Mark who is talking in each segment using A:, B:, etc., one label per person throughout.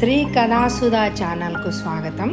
A: శ్రీ కళాసుధా ఛానల్కు స్వాగతం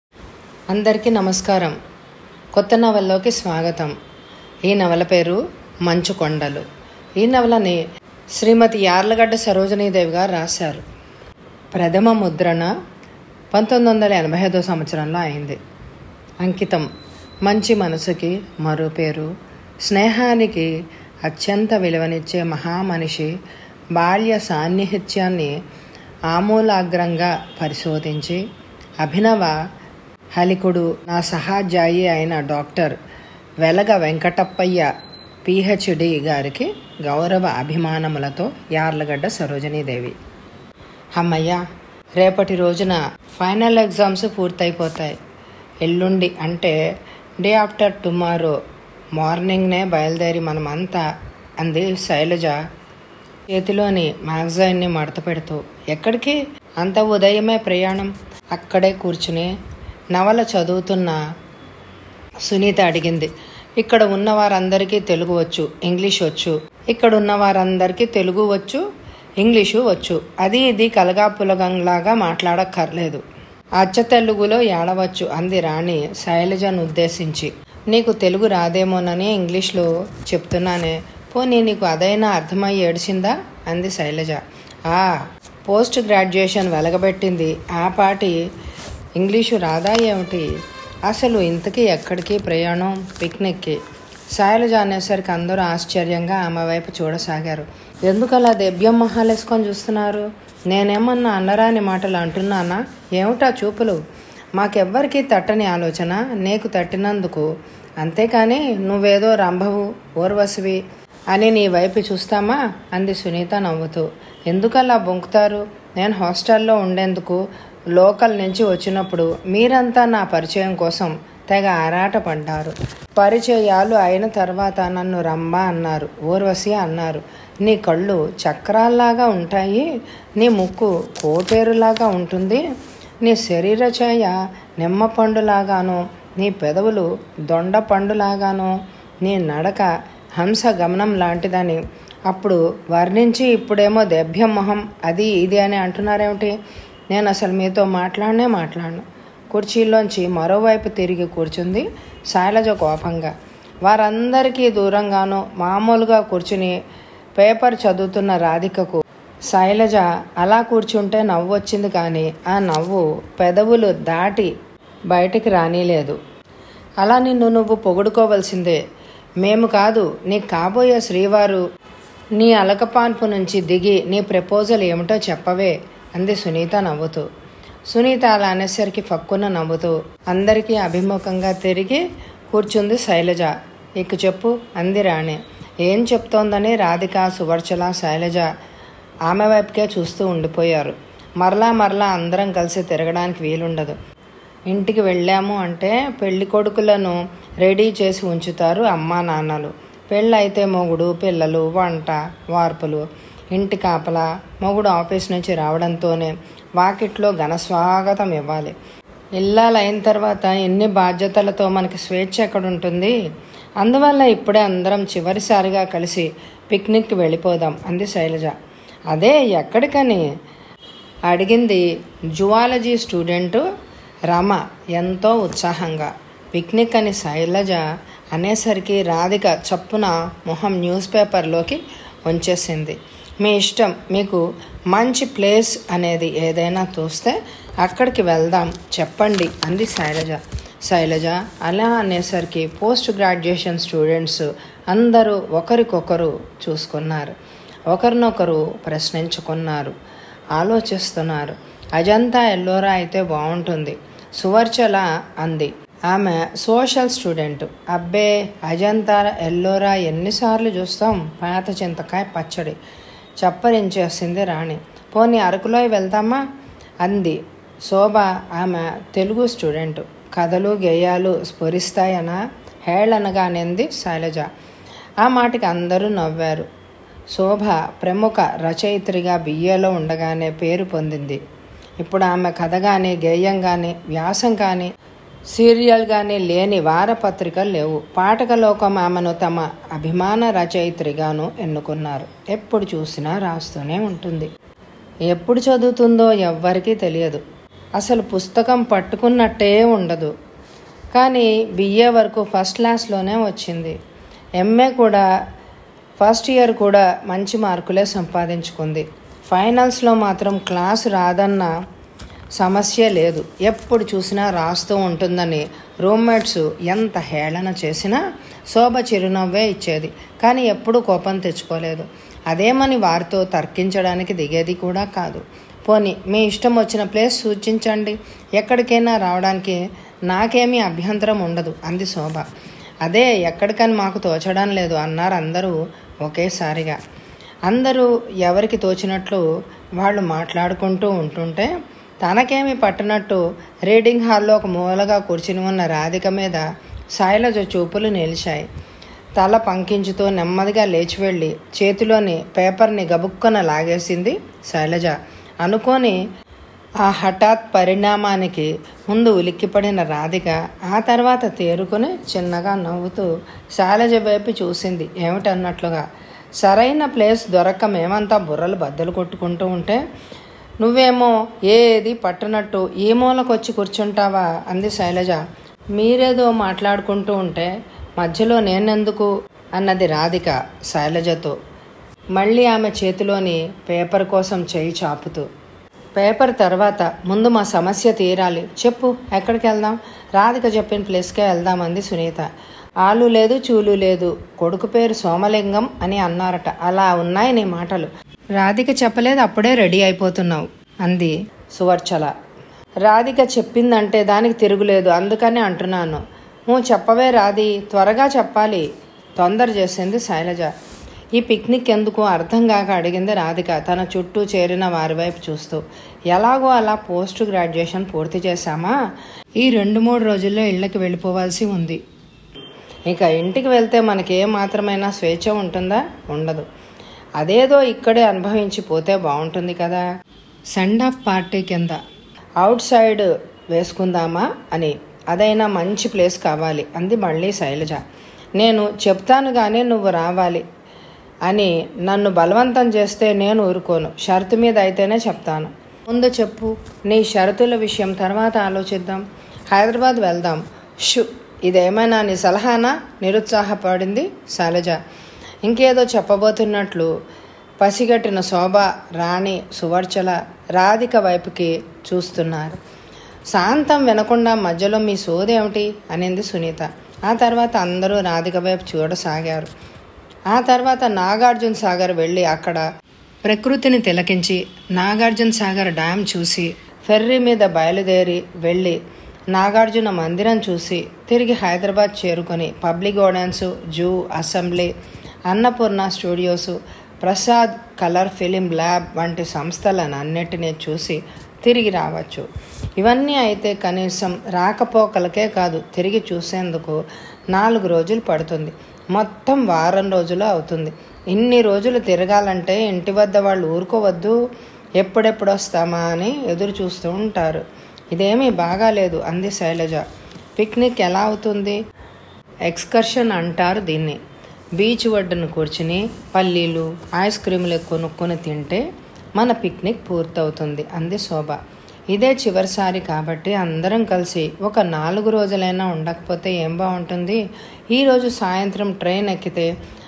A: అందరికీ నమస్కారం కొత్త నవల్లోకి స్వాగతం ఈ నవల పేరు మంచు కొండలు ఈ నవలని శ్రీమతి యార్లగడ్డ సరోజనీదేవి గారు రాశారు ప్రథమ ముద్రణ పంతొమ్మిది వందల ఎనభై ఐదో సంవత్సరంలో అయింది అంకితం మంచి మనసుకి మరో పేరు స్నేహానికి అత్యంత విలువనిచ్చే మహామనిషి బాల్య సాన్నిహిత్యాన్ని ఆమూలాగ్రంగా పరిశోధించి అభినవ హలికుడు నా సహాధ్యాయి అయిన డాక్టర్ వెలగ వెంకటప్పయ్య పిహెచ్డి గారికి గౌరవ అభిమానములతో యార్లగడ్డ సరోజనీదేవి అమ్మయ్య రేపటి రోజున ఫైనల్ ఎగ్జామ్స్ పూర్తయిపోతాయి ఎల్లుండి అంటే డే ఆఫ్టర్ టుమారో మార్నింగ్నే బయలుదేరి మనమంతా అంది శైలజ చేతిలోని మ్యాగజైన్ని మడత పెడుతూ ఎక్కడికి అంత ఉదయమే ప్రయాణం అక్కడే కూర్చుని నవల చదువుతున్న సునీత అడిగింది ఇక్కడ ఉన్న వారందరికీ తెలుగు వచ్చు ఇంగ్లీష్ వచ్చు ఇక్కడ ఉన్న వారందరికీ తెలుగు వచ్చు ఇంగ్లీషు వచ్చు అది ఇది కలగాపులగంలాగా మాట్లాడక్కర్లేదు అచ్చ తెలుగులో ఏడవచ్చు అంది రాణి శైలజను ఉద్దేశించి నీకు తెలుగు రాదేమోనని ఇంగ్లీష్లో చెప్తున్నానే పోనీ నీకు అదైనా అర్థమై ఏడిచిందా అంది శైలజ ఆ పోస్ట్ గ్రాడ్యుయేషన్ వెలగబెట్టింది ఆ పాటి ఇంగ్లీషు రాదా ఏమిటి అసలు ఇంతకీ ఎక్కడికి ప్రయాణం పిక్నిక్కి శైలజ అనేసరికి అందరూ ఆశ్చర్యంగా ఆమె వైపు చూడసాగారు ఎందుకలా దెబ్బ్యం మొహాలేసుకొని చూస్తున్నారు నేనేమన్నా అన్నరాని మాటలు అంటున్నానా ఏమిటా చూపులు మాకెవ్వరికీ తట్టని ఆలోచన నీకు తట్టినందుకు అంతేకాని నువ్వేదో రంభవు ఓర్వశివి అని నీ వైపు చూస్తామా అంది సునీత నవ్వుతూ ఎందుకలా బొంకుతారు నేను హాస్టల్లో ఉండేందుకు లోకల్ నుంచి వచ్చినప్పుడు మీరంతా నా పరిచయం కోసం తెగ ఆరాటపడ్డారు పరిచయాలు అయిన తర్వాత నన్ను రంభ అన్నారు ఊర్వశి అన్నారు నీ కళ్ళు చక్రాల్లాగా ఉంటాయి నీ ముక్కు కోటేరులాగా ఉంటుంది నీ శరీర ఛాయ నిమ్మ పండులాగాను నీ పెదవులు దొండ పండులాగాను నీ నడక హంస గమనం లాంటిదని అప్పుడు వర్ణించి ఇప్పుడేమో దెభ్యం మొహం అది ఇది అని అంటున్నారేమిటి నేను అసలు మీతో మాట్లాడనే మాట్లాడను కుర్చీలోంచి మరోవైపు తిరిగి కూర్చుంది శైలజ కోపంగా వారందరికీ దూరంగాను మామూలుగా కూర్చుని పేపర్ చదువుతున్న రాధికకు శైలజ అలా కూర్చుంటే నవ్వు వచ్చింది కానీ ఆ నవ్వు పెదవులు దాటి బయటికి రానిలేదు అలా నిన్ను నువ్వు పొగుడుకోవలసిందే మేము కాదు నీకు కాబోయే శ్రీవారు నీ అలకపాన్పు నుంచి దిగి నీ ప్రపోజల్ ఏమిటో చెప్పవే అంది సునీత నవ్వుతూ సునీత అలా అనేసరికి ఫక్కున నవ్వుతూ అందరికీ అభిముఖంగా తిరిగి కూర్చుంది శైలజ ఇక చెప్పు అంది రాణి ఏం చెప్తోందని రాధిక సువర్చల శైలజ ఆమె వైపుకే చూస్తూ ఉండిపోయారు మరలా మరలా అందరం కలిసి తిరగడానికి వీలుండదు ఇంటికి వెళ్ళాము అంటే పెళ్లి కొడుకులను రెడీ చేసి ఉంచుతారు అమ్మా నాన్నలు పెళ్ళైతే మొగుడు పిల్లలు వంట వార్పులు ఇంటి కాపలా మొగుడు ఆఫీస్ నుంచి రావడంతోనే వాకిట్లో ఘన స్వాగతం ఇవ్వాలి ఇల్లాలైన తర్వాత ఎన్ని బాధ్యతలతో మనకి స్వేచ్ఛ ఎక్కడుంటుంది అందువల్ల ఇప్పుడే అందరం చివరిసారిగా కలిసి పిక్నిక్కి వెళ్ళిపోదాం అంది శైలజ అదే ఎక్కడికని అడిగింది జువాలజీ స్టూడెంటు రమ ఎంతో ఉత్సాహంగా పిక్నిక్ అని శైలజ అనేసరికి రాధిక చప్పున మొహం న్యూస్ పేపర్లోకి ఉంచేసింది మీ ఇష్టం మీకు మంచి ప్లేస్ అనేది ఏదైనా చూస్తే అక్కడికి వెళ్దాం చెప్పండి అంది శైలజ శైలజ అలా అనేసరికి పోస్ట్ గ్రాడ్యుయేషన్ స్టూడెంట్స్ అందరూ ఒకరికొకరు చూసుకున్నారు ఒకరినొకరు ప్రశ్నించుకున్నారు ఆలోచిస్తున్నారు అజంతా ఎల్లోరా అయితే బాగుంటుంది సువర్చల అంది ఆమె సోషల్ స్టూడెంట్ అబ్బే అజంతా ఎల్లోరా ఎన్నిసార్లు చూస్తాం పాత చింతకాయ పచ్చడి చప్పరించేసింది రాణి పోనీ అరకులో వెళ్తామా అంది శోభ ఆమె తెలుగు స్టూడెంట్ కథలు గేయాలు స్ఫురిస్తాయనా హేళనగానేంది శైలజ ఆ మాటకి అందరూ నవ్వారు శోభ ప్రముఖ రచయిత్రిగా బిఏలో ఉండగానే పేరు పొందింది ఇప్పుడు ఆమె కథ కానీ గేయం కానీ వ్యాసం కానీ సీరియల్ కానీ లేని వారపత్రికలు లేవు పాఠకలోకం ఆమెను తమ అభిమాన రచయిత్రిగాను ఎన్నుకున్నారు ఎప్పుడు చూసినా రాస్తూనే ఉంటుంది ఎప్పుడు చదువుతుందో ఎవ్వరికీ తెలియదు అసలు పుస్తకం పట్టుకున్నట్టే ఉండదు కానీ బిఏ వరకు ఫస్ట్ క్లాస్లోనే వచ్చింది ఎంఏ కూడా ఫస్ట్ ఇయర్ కూడా మంచి మార్కులే సంపాదించుకుంది ఫైనల్స్లో మాత్రం క్లాస్ రాదన్న సమస్య లేదు ఎప్పుడు చూసినా రాస్తూ ఉంటుందని రూమ్మేట్స్ ఎంత హేళన చేసినా శోభ చిరునవ్వే ఇచ్చేది కానీ ఎప్పుడూ కోపం తెచ్చుకోలేదు అదేమని వారితో తర్కించడానికి దిగేది కూడా కాదు పోనీ మీ ఇష్టం వచ్చిన ప్లేస్ సూచించండి ఎక్కడికైనా రావడానికి నాకేమీ అభ్యంతరం ఉండదు అంది శోభ అదే ఎక్కడికని మాకు తోచడం లేదు అన్నారు అందరూ ఒకేసారిగా అందరూ ఎవరికి తోచినట్లు వాళ్ళు మాట్లాడుకుంటూ ఉంటుంటే తనకేమి పట్టనట్టు రీడింగ్ హాల్లో ఒక మూలగా కూర్చుని ఉన్న రాధిక మీద శైలజ చూపులు నిలిచాయి తల పంకించుతూ నెమ్మదిగా లేచి వెళ్ళి చేతిలోని పేపర్ని గబుక్కన లాగేసింది శైలజ అనుకొని ఆ హఠాత్ పరిణామానికి ముందు ఉలిక్కిపడిన రాధిక ఆ తర్వాత తేరుకొని చిన్నగా నవ్వుతూ శైలజ వైపు చూసింది ఏమిటన్నట్లుగా సరైన ప్లేస్ దొరక్క మేమంతా బుర్రలు బద్దలు కొట్టుకుంటూ ఉంటే నువ్వేమో ఏది పట్టనట్టు ఈ మూలకొచ్చి కూర్చుంటావా అంది శైలజ మీరేదో మాట్లాడుకుంటూ ఉంటే మధ్యలో నేనెందుకు అన్నది రాధిక శైలజతో మళ్ళీ ఆమె చేతిలోని పేపర్ కోసం చేయి చాపుతూ పేపర్ తర్వాత ముందు మా సమస్య తీరాలి చెప్పు ఎక్కడికి వెళ్దాం రాధిక చెప్పిన ప్లేస్కే వెళ్దామంది సునీత ఆలు లేదు చూలు లేదు కొడుకు పేరు సోమలింగం అని అన్నారట అలా ఉన్నాయి నీ మాటలు రాధిక చెప్పలేదు అప్పుడే రెడీ అయిపోతున్నావు అంది సువర్చల రాధిక చెప్పిందంటే దానికి తిరుగులేదు అందుకని అంటున్నాను నువ్వు చెప్పవే రాది త్వరగా చెప్పాలి తొందర చేసింది శైలజ ఈ పిక్నిక్ ఎందుకు అర్థం కాక అడిగింది రాధిక తన చుట్టూ చేరిన వారి వైపు చూస్తూ ఎలాగో అలా పోస్ట్ గ్రాడ్యుయేషన్ పూర్తి చేశామా ఈ రెండు మూడు రోజుల్లో ఇళ్ళకి వెళ్ళిపోవాల్సి ఉంది ఇక ఇంటికి వెళ్తే మనకి ఏ మాత్రమైనా స్వేచ్ఛ ఉంటుందా ఉండదు అదేదో ఇక్కడే అనుభవించి పోతే బాగుంటుంది కదా సెండ్ ఆఫ్ పార్టీ కింద అవుట్ సైడ్ వేసుకుందామా అని అదైనా మంచి ప్లేస్ కావాలి అంది మళ్ళీ శైలజ నేను చెప్తాను కానీ నువ్వు రావాలి అని నన్ను బలవంతం చేస్తే నేను ఊరుకోను షరతు మీద అయితేనే చెప్తాను ముందు చెప్పు నీ షరతుల విషయం తర్వాత ఆలోచిద్దాం హైదరాబాద్ వెళ్దాం షు ఇదేమైనా నీ సలహానా నిరుత్సాహపడింది శైలజ ఇంకేదో చెప్పబోతున్నట్లు పసిగట్టిన శోభ రాణి సువర్చల రాధిక వైపుకి చూస్తున్నారు శాంతం వినకుండా మధ్యలో మీ సోదేమిటి అనింది సునీత ఆ తర్వాత అందరూ రాధిక వైపు చూడసాగారు ఆ తర్వాత నాగార్జున సాగర్ వెళ్ళి అక్కడ ప్రకృతిని తిలకించి నాగార్జున సాగర్ డ్యామ్ చూసి ఫెర్రీ మీద బయలుదేరి వెళ్ళి నాగార్జున మందిరం చూసి తిరిగి హైదరాబాద్ చేరుకొని public gardens zoo assembly Annapurna studios Prasad colour film lab వంటి సంస్థలనన్నిటినీ చూసి తిరిగి రావచ్చు ఇవన్నీ అయితే కనీసం రాకపోకలకే కాదు తిరిగి చూసేందుకు నాలుగు రోజులు పడుతుంది మొత్తం వారం రోజులు అవుతుంది ఇన్ని రోజులు తిరగాలంటే ఇంటి వద్ద వాళ్ళు ఊరుకోవద్దు ఎప్పుడెప్పుడు వస్తామా అని ఎదురు చూస్తూ ఉంటారు ఇదేమీ బాగాలేదు అంది శైలజ పిక్నిక్ ఎలా అవుతుంది ఎక్స్కర్షన్ అంటారు దీన్ని బీచ్ ఒడ్డున కూర్చుని పల్లీలు ఐస్ క్రీములు కొనుక్కొని తింటే మన పిక్నిక్ పూర్తవుతుంది అంది శోభ ఇదే చివరిసారి కాబట్టి అందరం కలిసి ఒక నాలుగు రోజులైనా ఉండకపోతే ఏం బాగుంటుంది ఈరోజు సాయంత్రం ట్రైన్ ఎక్కితే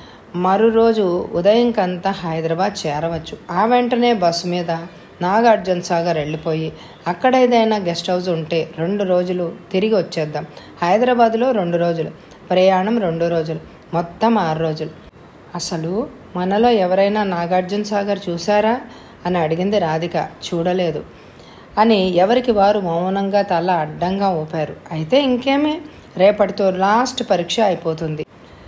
A: మరో రోజు ఉదయంకంతా హైదరాబాద్ చేరవచ్చు ఆ వెంటనే బస్సు మీద నాగార్జున సాగర్ వెళ్ళిపోయి అక్కడ ఏదైనా గెస్ట్ హౌస్ ఉంటే రెండు రోజులు తిరిగి వచ్చేద్దాం హైదరాబాద్లో రెండు రోజులు ప్రయాణం రెండు రోజులు మొత్తం ఆరు రోజులు అసలు మనలో ఎవరైనా నాగార్జున సాగర్ చూసారా అని అడిగింది రాధిక చూడలేదు అని ఎవరికి వారు మౌనంగా తల అడ్డంగా ఊపారు అయితే ఇంకేమీ రేపటితో లాస్ట్ పరీక్ష అయిపోతుంది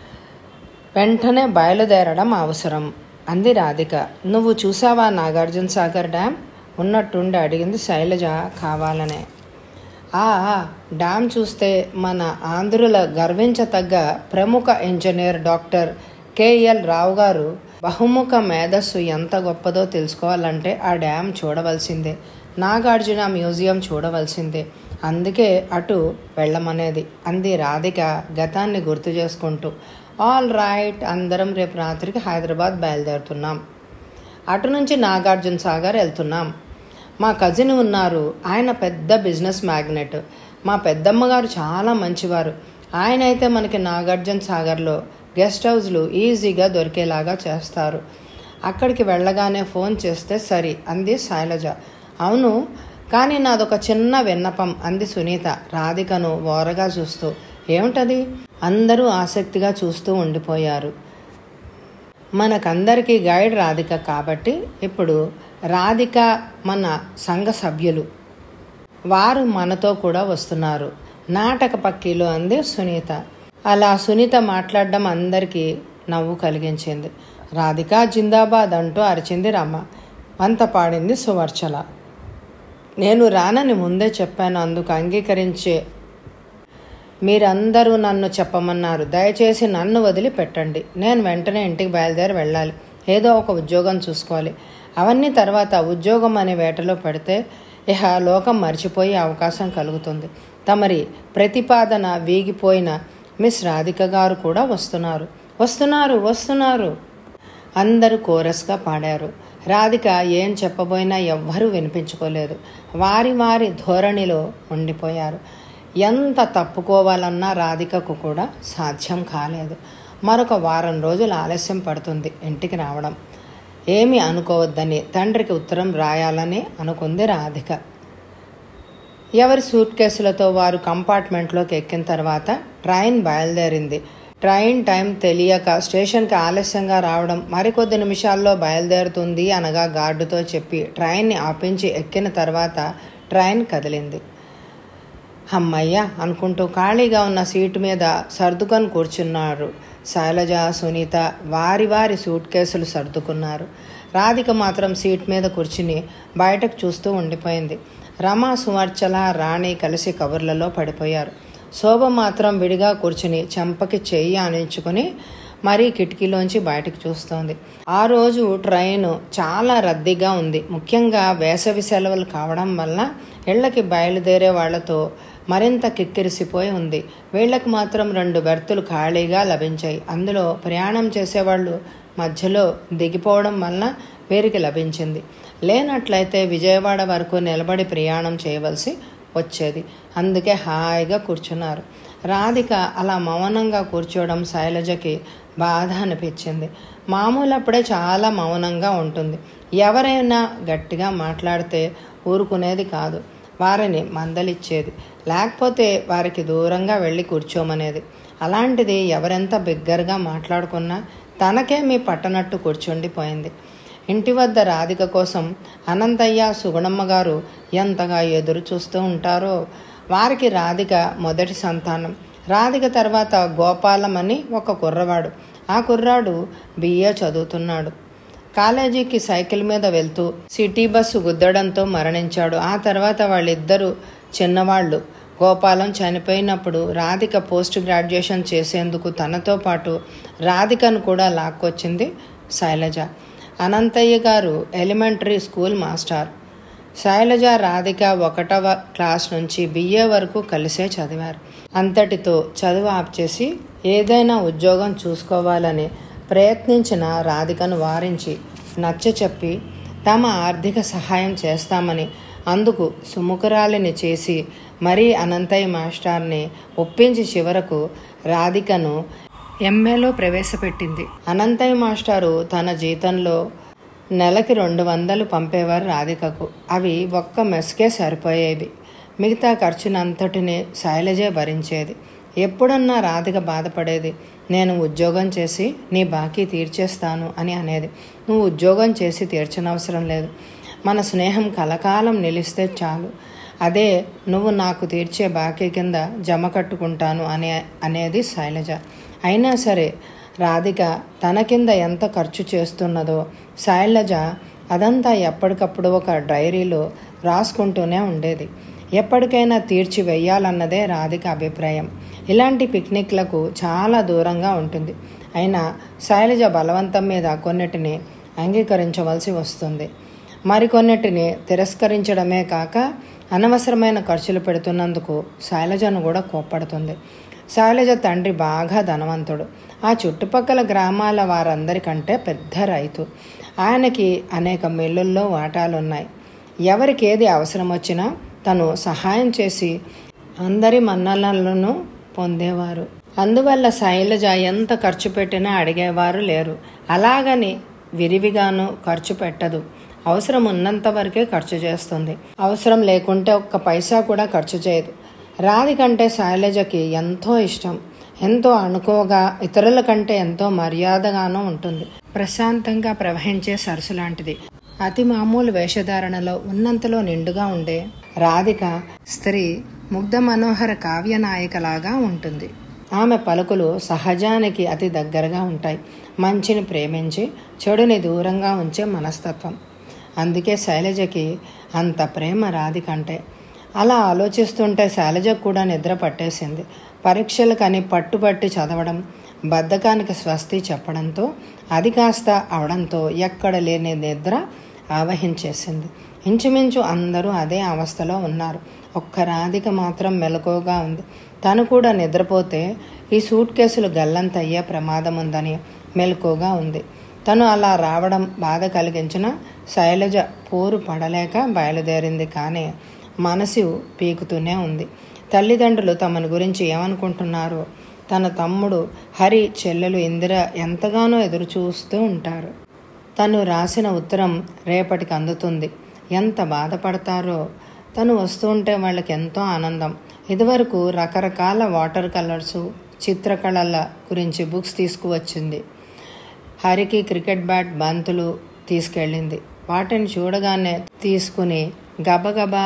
A: వెంటనే బయలుదేరడం అవసరం అంది రాధిక నువ్వు చూసావా నాగార్జున సాగర్ డ్యామ్ ఉన్నట్టుండి అడిగింది శైలజ కావాలనే ఆ డ్యామ్ చూస్తే మన ఆంధ్రుల గర్వించతగ్గ ప్రముఖ ఇంజనీర్ డాక్టర్ కేఎల్ రావు గారు బహుముఖ మేధస్సు ఎంత గొప్పదో తెలుసుకోవాలంటే ఆ డ్యామ్ చూడవలసిందే నాగార్జున మ్యూజియం చూడవలసిందే అందుకే అటు వెళ్ళమనేది అంది రాధిక గతాన్ని గుర్తు చేసుకుంటూ ఆల్ రైట్ అందరం రేపు రాత్రికి హైదరాబాద్ బయలుదేరుతున్నాం అటు నుంచి నాగార్జున సాగర్ వెళ్తున్నాం మా కజిన్ ఉన్నారు ఆయన పెద్ద బిజినెస్ మ్యాగ్నెట్ మా పెద్దమ్మ గారు చాలా మంచివారు ఆయన అయితే మనకి నాగార్జున సాగర్లో గెస్ట్ హౌస్లు ఈజీగా దొరికేలాగా చేస్తారు అక్కడికి వెళ్ళగానే ఫోన్ చేస్తే సరి అంది శైలజ అవును కానీ నాదొక చిన్న విన్నపం అంది సునీత రాధికను ఓరగా చూస్తూ ఏమిటది అందరూ ఆసక్తిగా చూస్తూ ఉండిపోయారు మనకందరికీ గైడ్ రాధిక కాబట్టి ఇప్పుడు రాధిక మన సంఘ సభ్యులు వారు మనతో కూడా వస్తున్నారు నాటక పక్కీలు అంది సునీత అలా సునీత మాట్లాడడం అందరికీ నవ్వు కలిగించింది రాధిక జిందాబాద్ అంటూ అరిచింది రమ్మ వంత పాడింది సువర్చల నేను రానని ముందే చెప్పాను అందుకు అంగీకరించే మీరందరూ నన్ను చెప్పమన్నారు దయచేసి నన్ను వదిలి పెట్టండి నేను వెంటనే ఇంటికి బయలుదేరి వెళ్ళాలి ఏదో ఒక ఉద్యోగం చూసుకోవాలి అవన్నీ తర్వాత ఉద్యోగం అనే వేటలో పెడితే ఇహ లోకం మర్చిపోయే అవకాశం కలుగుతుంది తమరి ప్రతిపాదన వీగిపోయిన మిస్ రాధిక గారు కూడా వస్తున్నారు వస్తున్నారు వస్తున్నారు అందరూ కోరస్గా పాడారు రాధిక ఏం చెప్పబోయినా ఎవ్వరూ వినిపించుకోలేదు వారి వారి ధోరణిలో ఉండిపోయారు ఎంత తప్పుకోవాలన్నా రాధికకు కూడా సాధ్యం కాలేదు మరొక వారం రోజులు ఆలస్యం పడుతుంది ఇంటికి రావడం ఏమీ అనుకోవద్దని తండ్రికి ఉత్తరం రాయాలని అనుకుంది రాధిక ఎవరి సూట్ కేసులతో వారు కంపార్ట్మెంట్లోకి ఎక్కిన తర్వాత ట్రైన్ బయలుదేరింది ట్రైన్ టైం తెలియక స్టేషన్కి ఆలస్యంగా రావడం మరికొద్ది నిమిషాల్లో బయలుదేరుతుంది అనగా గార్డుతో చెప్పి ట్రైన్ని ఆపించి ఎక్కిన తర్వాత ట్రైన్ కదిలింది అమ్మయ్య అనుకుంటూ ఖాళీగా ఉన్న సీటు మీద సర్దుకొని కూర్చున్నారు శైలజ సునీత వారి వారి సూట్ కేసులు సర్దుకున్నారు రాధిక మాత్రం సీట్ మీద కూర్చుని బయటకు చూస్తూ ఉండిపోయింది రమ సువర్చల రాణి కలిసి కబుర్లలో పడిపోయారు శోభ మాత్రం విడిగా కూర్చుని చెంపకి చెయ్యి ఆనించుకొని మరీ కిటికీలోంచి బయటకు చూస్తోంది ఆ రోజు ట్రైను చాలా రద్దీగా ఉంది ముఖ్యంగా వేసవి సెలవులు కావడం వల్ల ఇళ్లకి బయలుదేరే వాళ్లతో మరింత కిక్కిరిసిపోయి ఉంది వీళ్ళకి మాత్రం రెండు బెర్తులు ఖాళీగా లభించాయి అందులో ప్రయాణం చేసేవాళ్ళు మధ్యలో దిగిపోవడం వలన వీరికి లభించింది లేనట్లయితే విజయవాడ వరకు నిలబడి ప్రయాణం చేయవలసి వచ్చేది అందుకే హాయిగా కూర్చున్నారు రాధిక అలా మౌనంగా కూర్చోవడం శైలజకి బాధ అనిపించింది మామూలప్పుడే చాలా మౌనంగా ఉంటుంది ఎవరైనా గట్టిగా మాట్లాడితే ఊరుకునేది కాదు వారిని మందలిచ్చేది లేకపోతే వారికి దూరంగా వెళ్ళి కూర్చోమనేది అలాంటిది ఎవరెంత బిగ్గరగా మాట్లాడుకున్నా తనకే మీ పట్టనట్టు కూర్చుండిపోయింది ఇంటి వద్ద రాధిక కోసం అనంతయ్య సుగుణమ్మ గారు ఎంతగా ఎదురు చూస్తూ ఉంటారో వారికి రాధిక మొదటి సంతానం రాధిక తర్వాత గోపాలం అని ఒక కుర్రవాడు ఆ కుర్రాడు బిఏ చదువుతున్నాడు కాలేజీకి సైకిల్ మీద వెళ్తూ సిటీ బస్సు గుద్దడంతో మరణించాడు ఆ తర్వాత వాళ్ళిద్దరూ చిన్నవాళ్ళు గోపాలం చనిపోయినప్పుడు రాధిక పోస్ట్ గ్రాడ్యుయేషన్ చేసేందుకు తనతో పాటు రాధికను కూడా లాక్కొచ్చింది శైలజ అనంతయ్య గారు elementary school master Shailaja Radhika ఒకటవ క్లాస్ నుంచి బిఏ వరకు కలిసే చదివారు అంతటితో చదువు ఆప్ చేసి ఏదైనా ఉద్యోగం చూసుకోవాలని ప్రయత్నించిన రాధికను వారించి నచ్చ చెప్పి తమ ఆర్థిక సహాయం చేస్తామని అందుకు సుముఖరాలిని చేసి మరీ అనంతయ్య మాస్టార్ని ఒప్పించి చివరకు రాధికను ఎంఏలో ప్రవేశపెట్టింది అనంతయ్య మాస్టారు తన జీతంలో నెలకి రెండు వందలు పంపేవారు రాధికకు అవి ఒక్క మెస్కే సరిపోయేవి మిగతా ఖర్చునంతటిని శైలజే భరించేది ఎప్పుడన్నా రాధిక బాధపడేది నేను ఉద్యోగం చేసి నీ బాకీ తీర్చేస్తాను అని అనేది నువ్వు ఉద్యోగం చేసి తీర్చనవసరం లేదు మన స్నేహం కలకాలం నిలిస్తే చాలు అదే నువ్వు నాకు తీర్చే బాకీ కింద జమ కట్టుకుంటాను అనే అనేది శైలజ అయినా సరే రాధిక తన కింద ఎంత ఖర్చు చేస్తున్నదో శైలజ అదంతా ఎప్పటికప్పుడు ఒక డైరీలో రాసుకుంటూనే ఉండేది ఎప్పటికైనా తీర్చి వెయ్యాలన్నదే రాధిక అభిప్రాయం ఇలాంటి పిక్నిక్లకు చాలా దూరంగా ఉంటుంది అయినా శైలజ బలవంతం మీద కొన్నిటిని అంగీకరించవలసి వస్తుంది మరికొన్నిటిని తిరస్కరించడమే కాక అనవసరమైన ఖర్చులు పెడుతున్నందుకు శైలజను కూడా కోప్పడుతుంది శైలజ తండ్రి బాగా ధనవంతుడు ఆ చుట్టుపక్కల గ్రామాల వారందరికంటే పెద్ద రైతు ఆయనకి అనేక మిల్లుల్లో వాటాలున్నాయి ఎవరికి ఏది అవసరం వచ్చినా తను సహాయం చేసి అందరి మన్ననలను పొందేవారు అందువల్ల శైలజ ఎంత ఖర్చు పెట్టినా అడిగేవారు లేరు అలాగని విరివిగాను ఖర్చు పెట్టదు అవసరం ఉన్నంత వరకే ఖర్చు చేస్తుంది అవసరం లేకుంటే ఒక్క పైసా కూడా ఖర్చు చేయదు రాధి కంటే శైలజకి ఎంతో ఇష్టం ఎంతో అనుకోగా ఇతరుల కంటే ఎంతో మర్యాదగానూ ఉంటుంది ప్రశాంతంగా ప్రవహించే సరస్సు లాంటిది అతి మామూలు వేషధారణలో ఉన్నంతలో నిండుగా ఉండే రాధిక స్త్రీ ముగ్ధ మనోహర కావ్య నాయికలాగా ఉంటుంది ఆమె పలుకులు సహజానికి అతి దగ్గరగా ఉంటాయి మంచిని ప్రేమించి చెడుని దూరంగా ఉంచే మనస్తత్వం అందుకే శైలజకి అంత ప్రేమ రాధికంటే అలా ఆలోచిస్తుంటే శైలజకు కూడా నిద్ర పట్టేసింది పరీక్షలకని పట్టుబట్టి చదవడం బద్ధకానికి స్వస్తి చెప్పడంతో అది కాస్త అవడంతో ఎక్కడ లేని నిద్ర ఆవహించేసింది ఇంచుమించు అందరూ అదే అవస్థలో ఉన్నారు ఒక్క రాధిక మాత్రం మెలకువగా ఉంది తను కూడా నిద్రపోతే ఈ సూట్ కేసులు గల్లంతయ్యే ప్రమాదం ఉందని మెలకువగా ఉంది తను అలా రావడం బాధ కలిగించిన శైలజ పోరు పడలేక బయలుదేరింది కానీ మనసు పీకుతూనే ఉంది తల్లిదండ్రులు తమని గురించి ఏమనుకుంటున్నారో తన తమ్ముడు హరి చెల్లెలు ఇందిర ఎంతగానో ఎదురు చూస్తూ ఉంటారు తను రాసిన ఉత్తరం రేపటికి అందుతుంది ఎంత బాధపడతారో తను వస్తుంటే వాళ్ళకి ఎంతో ఆనందం ఇదివరకు రకరకాల వాటర్ కలర్సు చిత్రకళల గురించి బుక్స్ తీసుకువచ్చింది హరికి క్రికెట్ బ్యాట్ బంతులు తీసుకెళ్ళింది వాటిని చూడగానే తీసుకుని గబగబా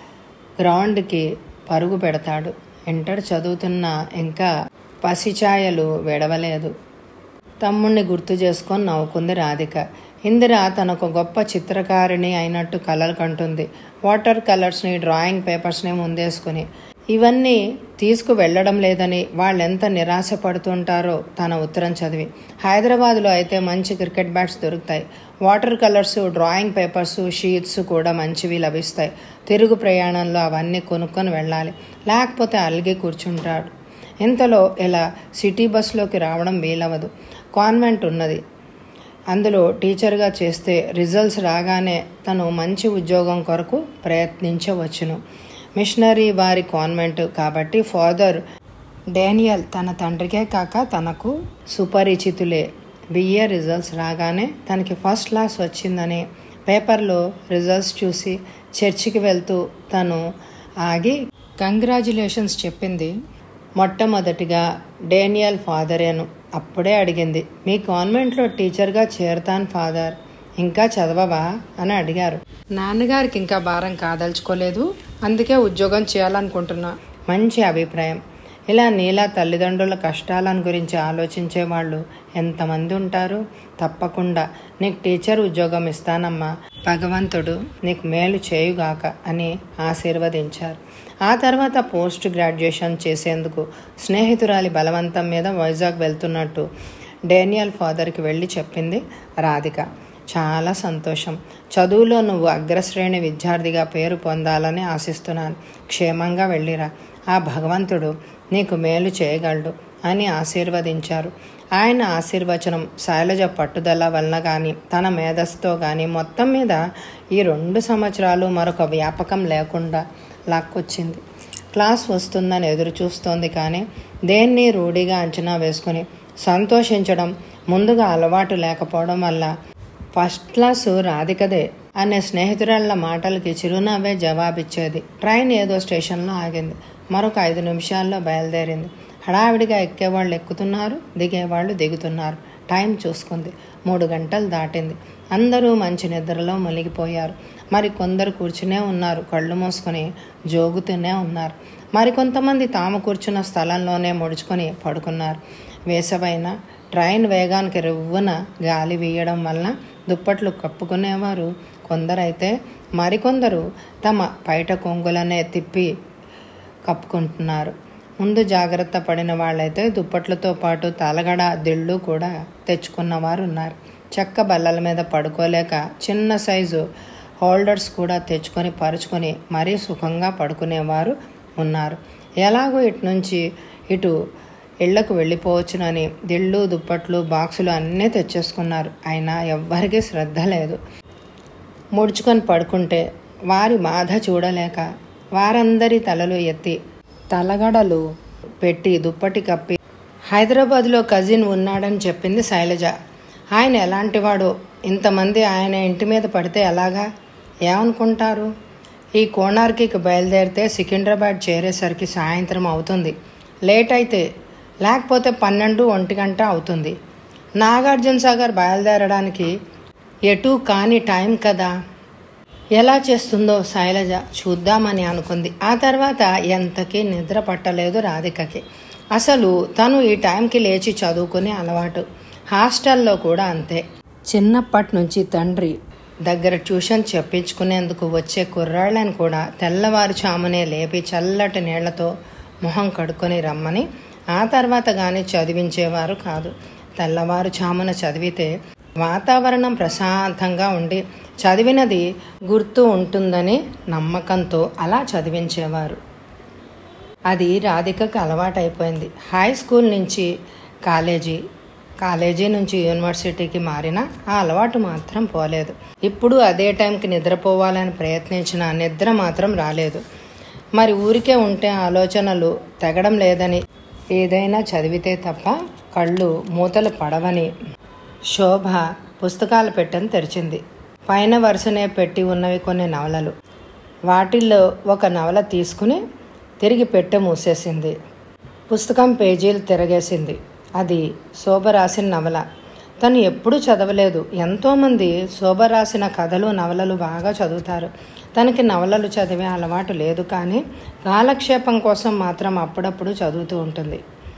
A: గ్రౌండ్కి పరుగు పెడతాడు ఇంటర్ చదువుతున్న ఇంకా పసిఛాయలు వెడవలేదు తమ్ముణ్ణి గుర్తు చేసుకొని నవ్వుకుంది రాధిక ఇందిర తనకు గొప్ప చిత్రకారిణి అయినట్టు కలలు కంటుంది వాటర్ కలర్స్ని డ్రాయింగ్ పేపర్స్ని ముందేసుకుని ఇవన్నీ తీసుకు వెళ్ళడం లేదని వాళ్ళెంత నిరాశ పడుతుంటారో తన ఉత్తరం చదివి హైదరాబాద్లో అయితే మంచి క్రికెట్ బ్యాట్స్ దొరుకుతాయి water colours drawing papers sheets కూడా మంచివి లభిస్తాయి తిరుగు ప్రయాణంలో అవన్నీ కొనుక్కొని వెళ్ళాలి లేకపోతే అలిగి కూర్చుంటాడు ఇంతలో ఇలా సిటీ బస్సులోకి రావడం వీలవదు కాన్వెంట్ ఉన్నది అందులో టీచర్గా చేస్తే రిజల్ట్స్ రాగానే తను మంచి ఉద్యోగం కొరకు ప్రయత్నించవచ్చును మిషనరీ వారి కాన్వెంట్ కాబట్టి ఫాదర్ డేనియల్ తన తండ్రికే కాక తనకు సుపరిచితులే బిఏ రిజల్ట్స్ రాగానే తనకి ఫస్ట్ క్లాస్ వచ్చిందని పేపర్లో రిజల్ట్స్ చూసి చర్చికి వెళ్తూ తను ఆగి కంగ్రాచులేషన్స్ చెప్పింది మొట్టమొదటిగా డేనియల్ ఫాదరేను అప్పుడే అడిగింది మీ కాన్వెంట్లో టీచర్గా చేరతాను ఫాదర్ ఇంకా చదవవా అని అడిగారు నాన్నగారికి ఇంకా భారం కాదలుచుకోలేదు అందుకే ఉద్యోగం చేయాలనుకుంటున్నా మంచి అభిప్రాయం ఇలా నీలా తల్లిదండ్రుల కష్టాలను గురించి ఆలోచించే వాళ్ళు ఎంతమంది ఉంటారు తప్పకుండా నీకు టీచర్ ఉద్యోగం ఇస్తానమ్మా భగవంతుడు నీకు మేలు చేయుగాక అని ఆశీర్వదించారు ఆ తర్వాత పోస్ట్ గ్రాడ్యుయేషన్ చేసేందుకు స్నేహితురాలి బలవంతం మీద వైజాగ్ వెళ్తున్నట్టు డేనియల్ ఫాదర్కి వెళ్ళి చెప్పింది రాధిక చాలా సంతోషం చదువులో నువ్వు అగ్రశ్రేణి విద్యార్థిగా పేరు పొందాలని ఆశిస్తున్నాను క్షేమంగా వెళ్ళిరా ఆ భగవంతుడు నీకు మేలు చేయగలడు అని ఆశీర్వదించారు ఆయన ఆశీర్వచనం శైలజ పట్టుదల వలన కానీ తన మేధస్సుతో కానీ మొత్తం మీద ఈ రెండు సంవత్సరాలు మరొక వ్యాపకం లేకుండా లాక్కొచ్చింది క్లాస్ వస్తుందని ఎదురు చూస్తోంది కానీ దేన్ని రూఢిగా అంచనా వేసుకుని సంతోషించడం ముందుగా అలవాటు లేకపోవడం వల్ల ఫస్ట్ క్లాసు రాధికదే అనే స్నేహితురాళ్ళ మాటలకి చిరునవ్వే జవాబిచ్చేది ట్రైన్ ఏదో స్టేషన్లో ఆగింది మరొక ఐదు నిమిషాల్లో బయలుదేరింది హడావిడిగా ఎక్కేవాళ్ళు ఎక్కుతున్నారు దిగేవాళ్ళు దిగుతున్నారు టైం చూసుకుంది మూడు గంటలు దాటింది అందరూ మంచి నిద్రలో మునిగిపోయారు మరి కొందరు కూర్చునే ఉన్నారు కళ్ళు మూసుకొని జోగుతూనే ఉన్నారు మరికొంతమంది తాము కూర్చున్న స్థలంలోనే ముడుచుకొని పడుకున్నారు వేసవైన ట్రైన్ వేగానికి రివ్వున గాలి వీయడం వలన దుప్పట్లు కప్పుకునేవారు కొందరైతే మరికొందరు తమ పైట కొంగులనే తిప్పి కప్పుకుంటున్నారు ముందు జాగ్రత్త పడిన వాళ్ళైతే దుప్పట్లతో పాటు తలగడ దిళ్ళు కూడా తెచ్చుకున్నవారు ఉన్నారు చెక్క బల్లల మీద పడుకోలేక చిన్న సైజు హోల్డర్స్ కూడా తెచ్చుకొని పరుచుకొని మరీ సుఖంగా పడుకునేవారు ఉన్నారు ఎలాగో ఇటు నుంచి ఇటు ఇళ్లకు వెళ్ళిపోవచ్చునని దిళ్ళు దుప్పట్లు బాక్సులు అన్నీ తెచ్చేసుకున్నారు అయినా ఎవ్వరికీ శ్రద్ధ లేదు ముడుచుకొని పడుకుంటే వారి బాధ చూడలేక వారందరి తలలు ఎత్తి తలగడలు పెట్టి దుప్పటి కప్పి హైదరాబాద్లో కజిన్ ఉన్నాడని చెప్పింది శైలజ ఆయన ఎలాంటివాడో ఇంతమంది ఆయన ఇంటి మీద పడితే ఎలాగా ఏమనుకుంటారు ఈ కోణార్కికి బయలుదేరితే సికింద్రాబాద్ చేరేసరికి సాయంత్రం అవుతుంది లేట్ అయితే లేకపోతే పన్నెండు ఒంటి గంట అవుతుంది నాగార్జున సాగర్ బయలుదేరడానికి ఎటు కాని టైం కదా ఎలా చేస్తుందో శైలజ చూద్దామని అనుకుంది ఆ తర్వాత ఎంతకీ నిద్ర పట్టలేదు రాధికకి అసలు తను ఈ టైంకి లేచి చదువుకునే అలవాటు హాస్టల్లో కూడా అంతే చిన్నప్పటి నుంచి తండ్రి దగ్గర ట్యూషన్ చెప్పించుకునేందుకు వచ్చే కుర్రాళ్ళని కూడా తెల్లవారుచామునే లేపి చల్లటి నీళ్లతో మొహం కడుక్కొని రమ్మని ఆ తర్వాత కానీ చదివించేవారు కాదు తెల్లవారుచామున చదివితే వాతావరణం ప్రశాంతంగా ఉండి చదివినది గుర్తు ఉంటుందని నమ్మకంతో అలా చదివించేవారు అది రాధికకు అలవాటైపోయింది హై స్కూల్ నుంచి కాలేజీ కాలేజీ నుంచి యూనివర్సిటీకి మారిన ఆ అలవాటు మాత్రం పోలేదు ఇప్పుడు అదే టైంకి నిద్రపోవాలని ప్రయత్నించిన నిద్ర మాత్రం రాలేదు మరి ఊరికే ఉంటే ఆలోచనలు తెగడం లేదని ఏదైనా చదివితే తప్ప కళ్ళు మూతలు పడవని శోభ పుస్తకాల పెట్టెను తెరిచింది పైన వరుసనే పెట్టి ఉన్నవి కొన్ని నవలలు వాటిల్లో ఒక నవల తీసుకుని తిరిగి పెట్టె మూసేసింది పుస్తకం పేజీలు తిరగేసింది అది శోభ రాసిన నవల తను ఎప్పుడూ చదవలేదు ఎంతోమంది శోభ రాసిన కథలు నవలలు బాగా చదువుతారు తనకి నవలలు చదివే అలవాటు లేదు కానీ కాలక్షేపం కోసం మాత్రం అప్పుడప్పుడు చదువుతూ ఉంటుంది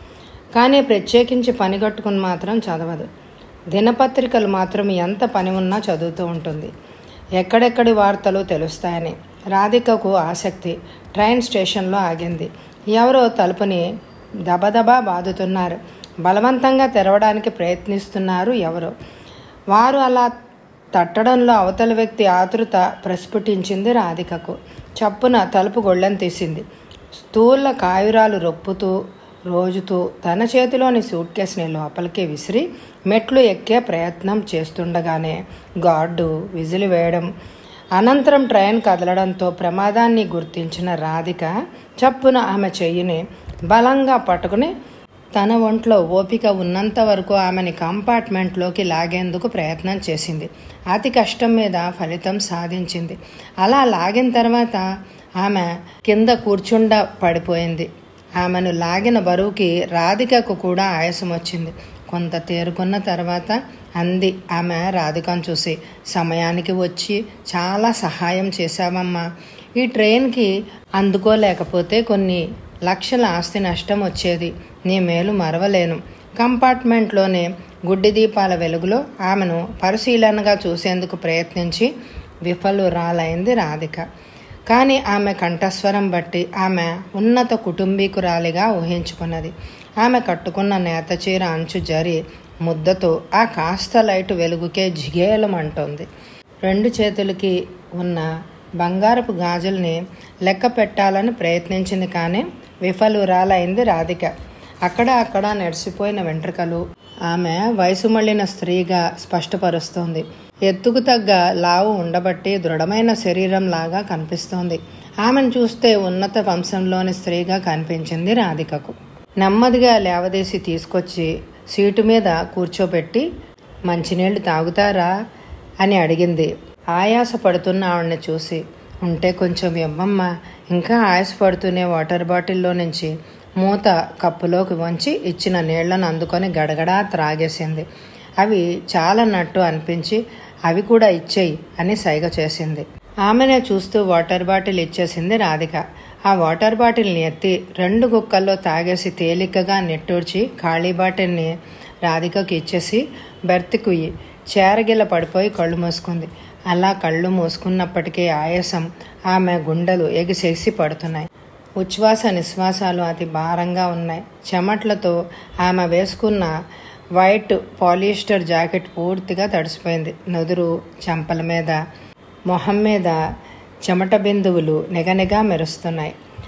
A: కానీ ప్రత్యేకించి పని కట్టుకుని మాత్రం చదవదు దినపత్రికలు మాత్రం ఎంత పని ఉన్నా చదువుతూ ఉంటుంది ఎక్కడెక్కడి వార్తలు తెలుస్తాయని రాధికకు ఆసక్తి ట్రైన్ స్టేషన్లో ఆగింది ఎవరో తలుపుని దబదబా బాదుతున్నారు బలవంతంగా తెరవడానికి ప్రయత్నిస్తున్నారు ఎవరో వారు అలా తట్టడంలో అవతల వ్యక్తి ఆతృత ప్రస్ఫుటించింది రాధికకు చప్పున తలుపు గొళ్ళెం తీసింది స్థూల కాయురాలు రొప్పుతూ రోజుతూ తన చేతిలోని సూట్ కేసుని లోపలికి విసిరి మెట్లు ఎక్కే ప్రయత్నం చేస్తుండగానే గార్డు విజిలి వేయడం అనంతరం ట్రైన్ కదలడంతో ప్రమాదాన్ని గుర్తించిన రాధిక చప్పున ఆమె చెయ్యిని బలంగా పట్టుకుని తన ఒంట్లో ఓపిక ఉన్నంత వరకు ఆమెని కంపార్ట్మెంట్లోకి లాగేందుకు ప్రయత్నం చేసింది అతి కష్టం మీద ఫలితం సాధించింది అలా లాగిన తర్వాత ఆమె కింద కూర్చుండ పడిపోయింది ఆమెను లాగిన బరువుకి రాధికకు కూడా ఆయాసం వచ్చింది కొంత తేరుకున్న తర్వాత అంది ఆమె రాధికను చూసి సమయానికి వచ్చి చాలా సహాయం చేశావమ్మా ఈ ట్రైన్కి అందుకోలేకపోతే కొన్ని లక్షల ఆస్తి నష్టం వచ్చేది నీ మేలు మరవలేను కంపార్ట్మెంట్లోనే గుడ్డి దీపాల వెలుగులో ఆమెను పరిశీలనగా చూసేందుకు ప్రయత్నించి విఫలురాలైంది రాధిక కానీ ఆమె కంఠస్వరం బట్టి ఆమె ఉన్నత కుటుంబీకురాలిగా ఊహించుకున్నది ఆమె కట్టుకున్న నేత చీర అంచు జరి ముద్దతో ఆ కాస్త లైటు వెలుగుకే జిగేలమంటోంది రెండు చేతులకి ఉన్న బంగారపు గాజుల్ని లెక్క పెట్టాలని ప్రయత్నించింది కానీ విఫలురాలైంది రాధిక అక్కడ అక్కడ నెడిసిపోయిన వెంట్రుకలు ఆమె వయసు మళ్ళిన స్త్రీగా స్పష్టపరుస్తోంది ఎత్తుకు తగ్గ లావు ఉండబట్టి దృఢమైన శరీరం లాగా కనిపిస్తోంది ఆమెను చూస్తే ఉన్నత వంశంలోని స్త్రీగా కనిపించింది రాధికకు నెమ్మదిగా లేవదీసి తీసుకొచ్చి సీటు మీద కూర్చోబెట్టి మంచినీళ్లు తాగుతారా అని అడిగింది ఆయాస పడుతున్న ఆవిడని చూసి ఉంటే కొంచెం ఇవ్వమ్మా ఇంకా ఆయాసపడుతూనే వాటర్ బాటిల్లో నుంచి మూత కప్పులోకి వంచి ఇచ్చిన నీళ్లను అందుకొని గడగడా త్రాగేసింది అవి చాలన్నట్టు అనిపించి అవి కూడా ఇచ్చేయి అని సైగ చేసింది ఆమెనే చూస్తూ వాటర్ బాటిల్ ఇచ్చేసింది రాధిక ఆ వాటర్ బాటిల్ని ఎత్తి రెండు గుక్కల్లో తాగేసి తేలికగా నెట్టూర్చి ఖాళీ బాటిల్ని రాధికకు ఇచ్చేసి బెర్త్కు చేరగిల్ల పడిపోయి కళ్ళు మూసుకుంది అలా కళ్ళు మూసుకున్నప్పటికీ ఆయాసం ఆమె గుండెలు ఎగిసేసి పడుతున్నాయి ఉచ్ఛ్వాస నిశ్వాసాలు అతి భారంగా ఉన్నాయి చెమట్లతో ఆమె వేసుకున్న వైట్ పాలిస్టర్ జాకెట్ పూర్తిగా తడిసిపోయింది నుదురు చెంపల మీద మొహం మీద చెమట బిందువులు నిగనిగా మెరుస్తున్నాయి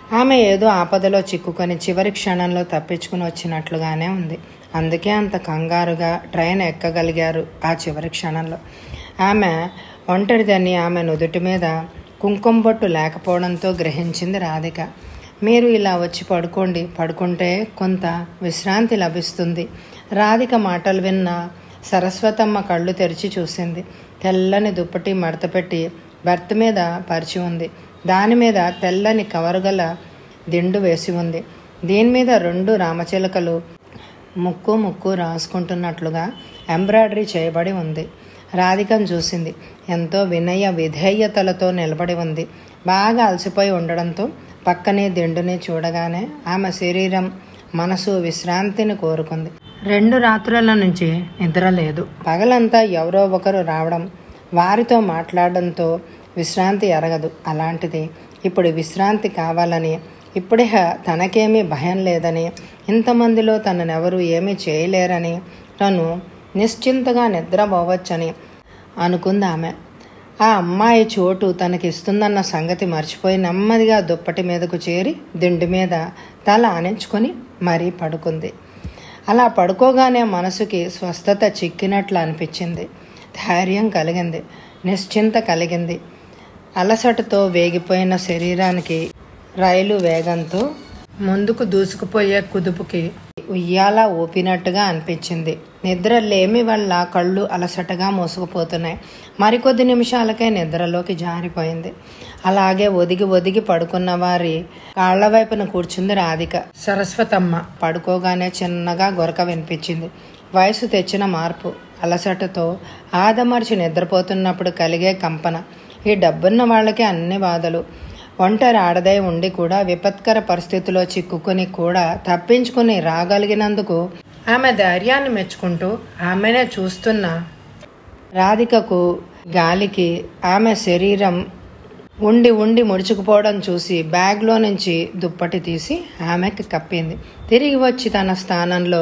A: ఆమె ఏదో ఆపదలో చిక్కుకొని చివరి క్షణంలో తప్పించుకుని వచ్చినట్లుగానే ఉంది అందుకే అంత కంగారుగా ట్రైన్ ఎక్కగలిగారు ఆ చివరి క్షణంలో ఆమె ఒంటరిదని ఆమె నుదుటి మీద కుంకుమ బొట్టు లేకపోవడంతో గ్రహించింది రాధిక మీరు ఇలా వచ్చి పడుకోండి పడుకుంటే కొంత విశ్రాంతి లభిస్తుంది రాధిక మాటలు విన్న సరస్వతమ్మ కళ్ళు తెరిచి చూసింది తెల్లని దుప్పటి మడతపెట్టి బెర్త్ మీద పరిచి ఉంది దాని మీద తెల్లని కవరుగల దిండు వేసి ఉంది దీని మీద రెండు రామచిలకలు ముక్కు ముక్కు రాసుకుంటున్నట్లుగా ఎంబ్రాయిడరీ చేయబడి ఉంది రాధికను చూసింది ఎంతో వినయ విధేయతలతో నిలబడి ఉంది బాగా అలసిపోయి ఉండడంతో పక్కనే దిండుని చూడగానే ఆమె శరీరం మనసు విశ్రాంతిని కోరుకుంది రెండు రాత్రుల నుంచి నిద్ర లేదు పగలంతా ఎవరో ఒకరు రావడం వారితో మాట్లాడడంతో విశ్రాంతి ఎరగదు అలాంటిది ఇప్పుడు విశ్రాంతి కావాలని ఇప్పుడే తనకేమీ భయం లేదని ఇంతమందిలో తననెవరూ ఏమీ చేయలేరని తను నిశ్చింతగా నిద్రపోవచ్చని అనుకుంది ఆమె ఆ అమ్మాయి చోటు తనకిస్తుందన్న సంగతి మర్చిపోయి నెమ్మదిగా దుప్పటి మీదకు చేరి దిండు మీద తల ఆనించుకొని మరీ పడుకుంది అలా పడుకోగానే మనసుకి స్వస్థత చిక్కినట్లు అనిపించింది ధైర్యం కలిగింది నిశ్చింత కలిగింది అలసటతో వేగిపోయిన శరీరానికి రైలు వేగంతో ముందుకు దూసుకుపోయే కుదుపుకి ఉయ్యాల ఊపినట్టుగా అనిపించింది నిద్ర లేమి వల్ల కళ్ళు అలసటగా మూసుకుపోతున్నాయి మరికొద్ది నిమిషాలకే నిద్రలోకి జారిపోయింది అలాగే ఒదిగి ఒదిగి పడుకున్న వారి కాళ్ల వైపున కూర్చుంది రాధిక సరస్వతమ్మ పడుకోగానే చిన్నగా గొరక వినిపించింది వయసు తెచ్చిన మార్పు అలసటతో ఆదమర్చి నిద్రపోతున్నప్పుడు కలిగే కంపన ఈ డబ్బున్న వాళ్ళకి అన్ని బాధలు ఒంటరి ఆడదై ఉండి కూడా విపత్కర పరిస్థితిలో చిక్కుకుని కూడా తప్పించుకుని రాగలిగినందుకు ఆమె ధైర్యాన్ని మెచ్చుకుంటూ ఆమెనే చూస్తున్న రాధికకు గాలికి ఆమె శరీరం ఉండి ఉండి ముడుచుకుపోవడం చూసి బ్యాగ్లో నుంచి దుప్పటి తీసి ఆమెకి కప్పింది తిరిగి వచ్చి తన స్థానంలో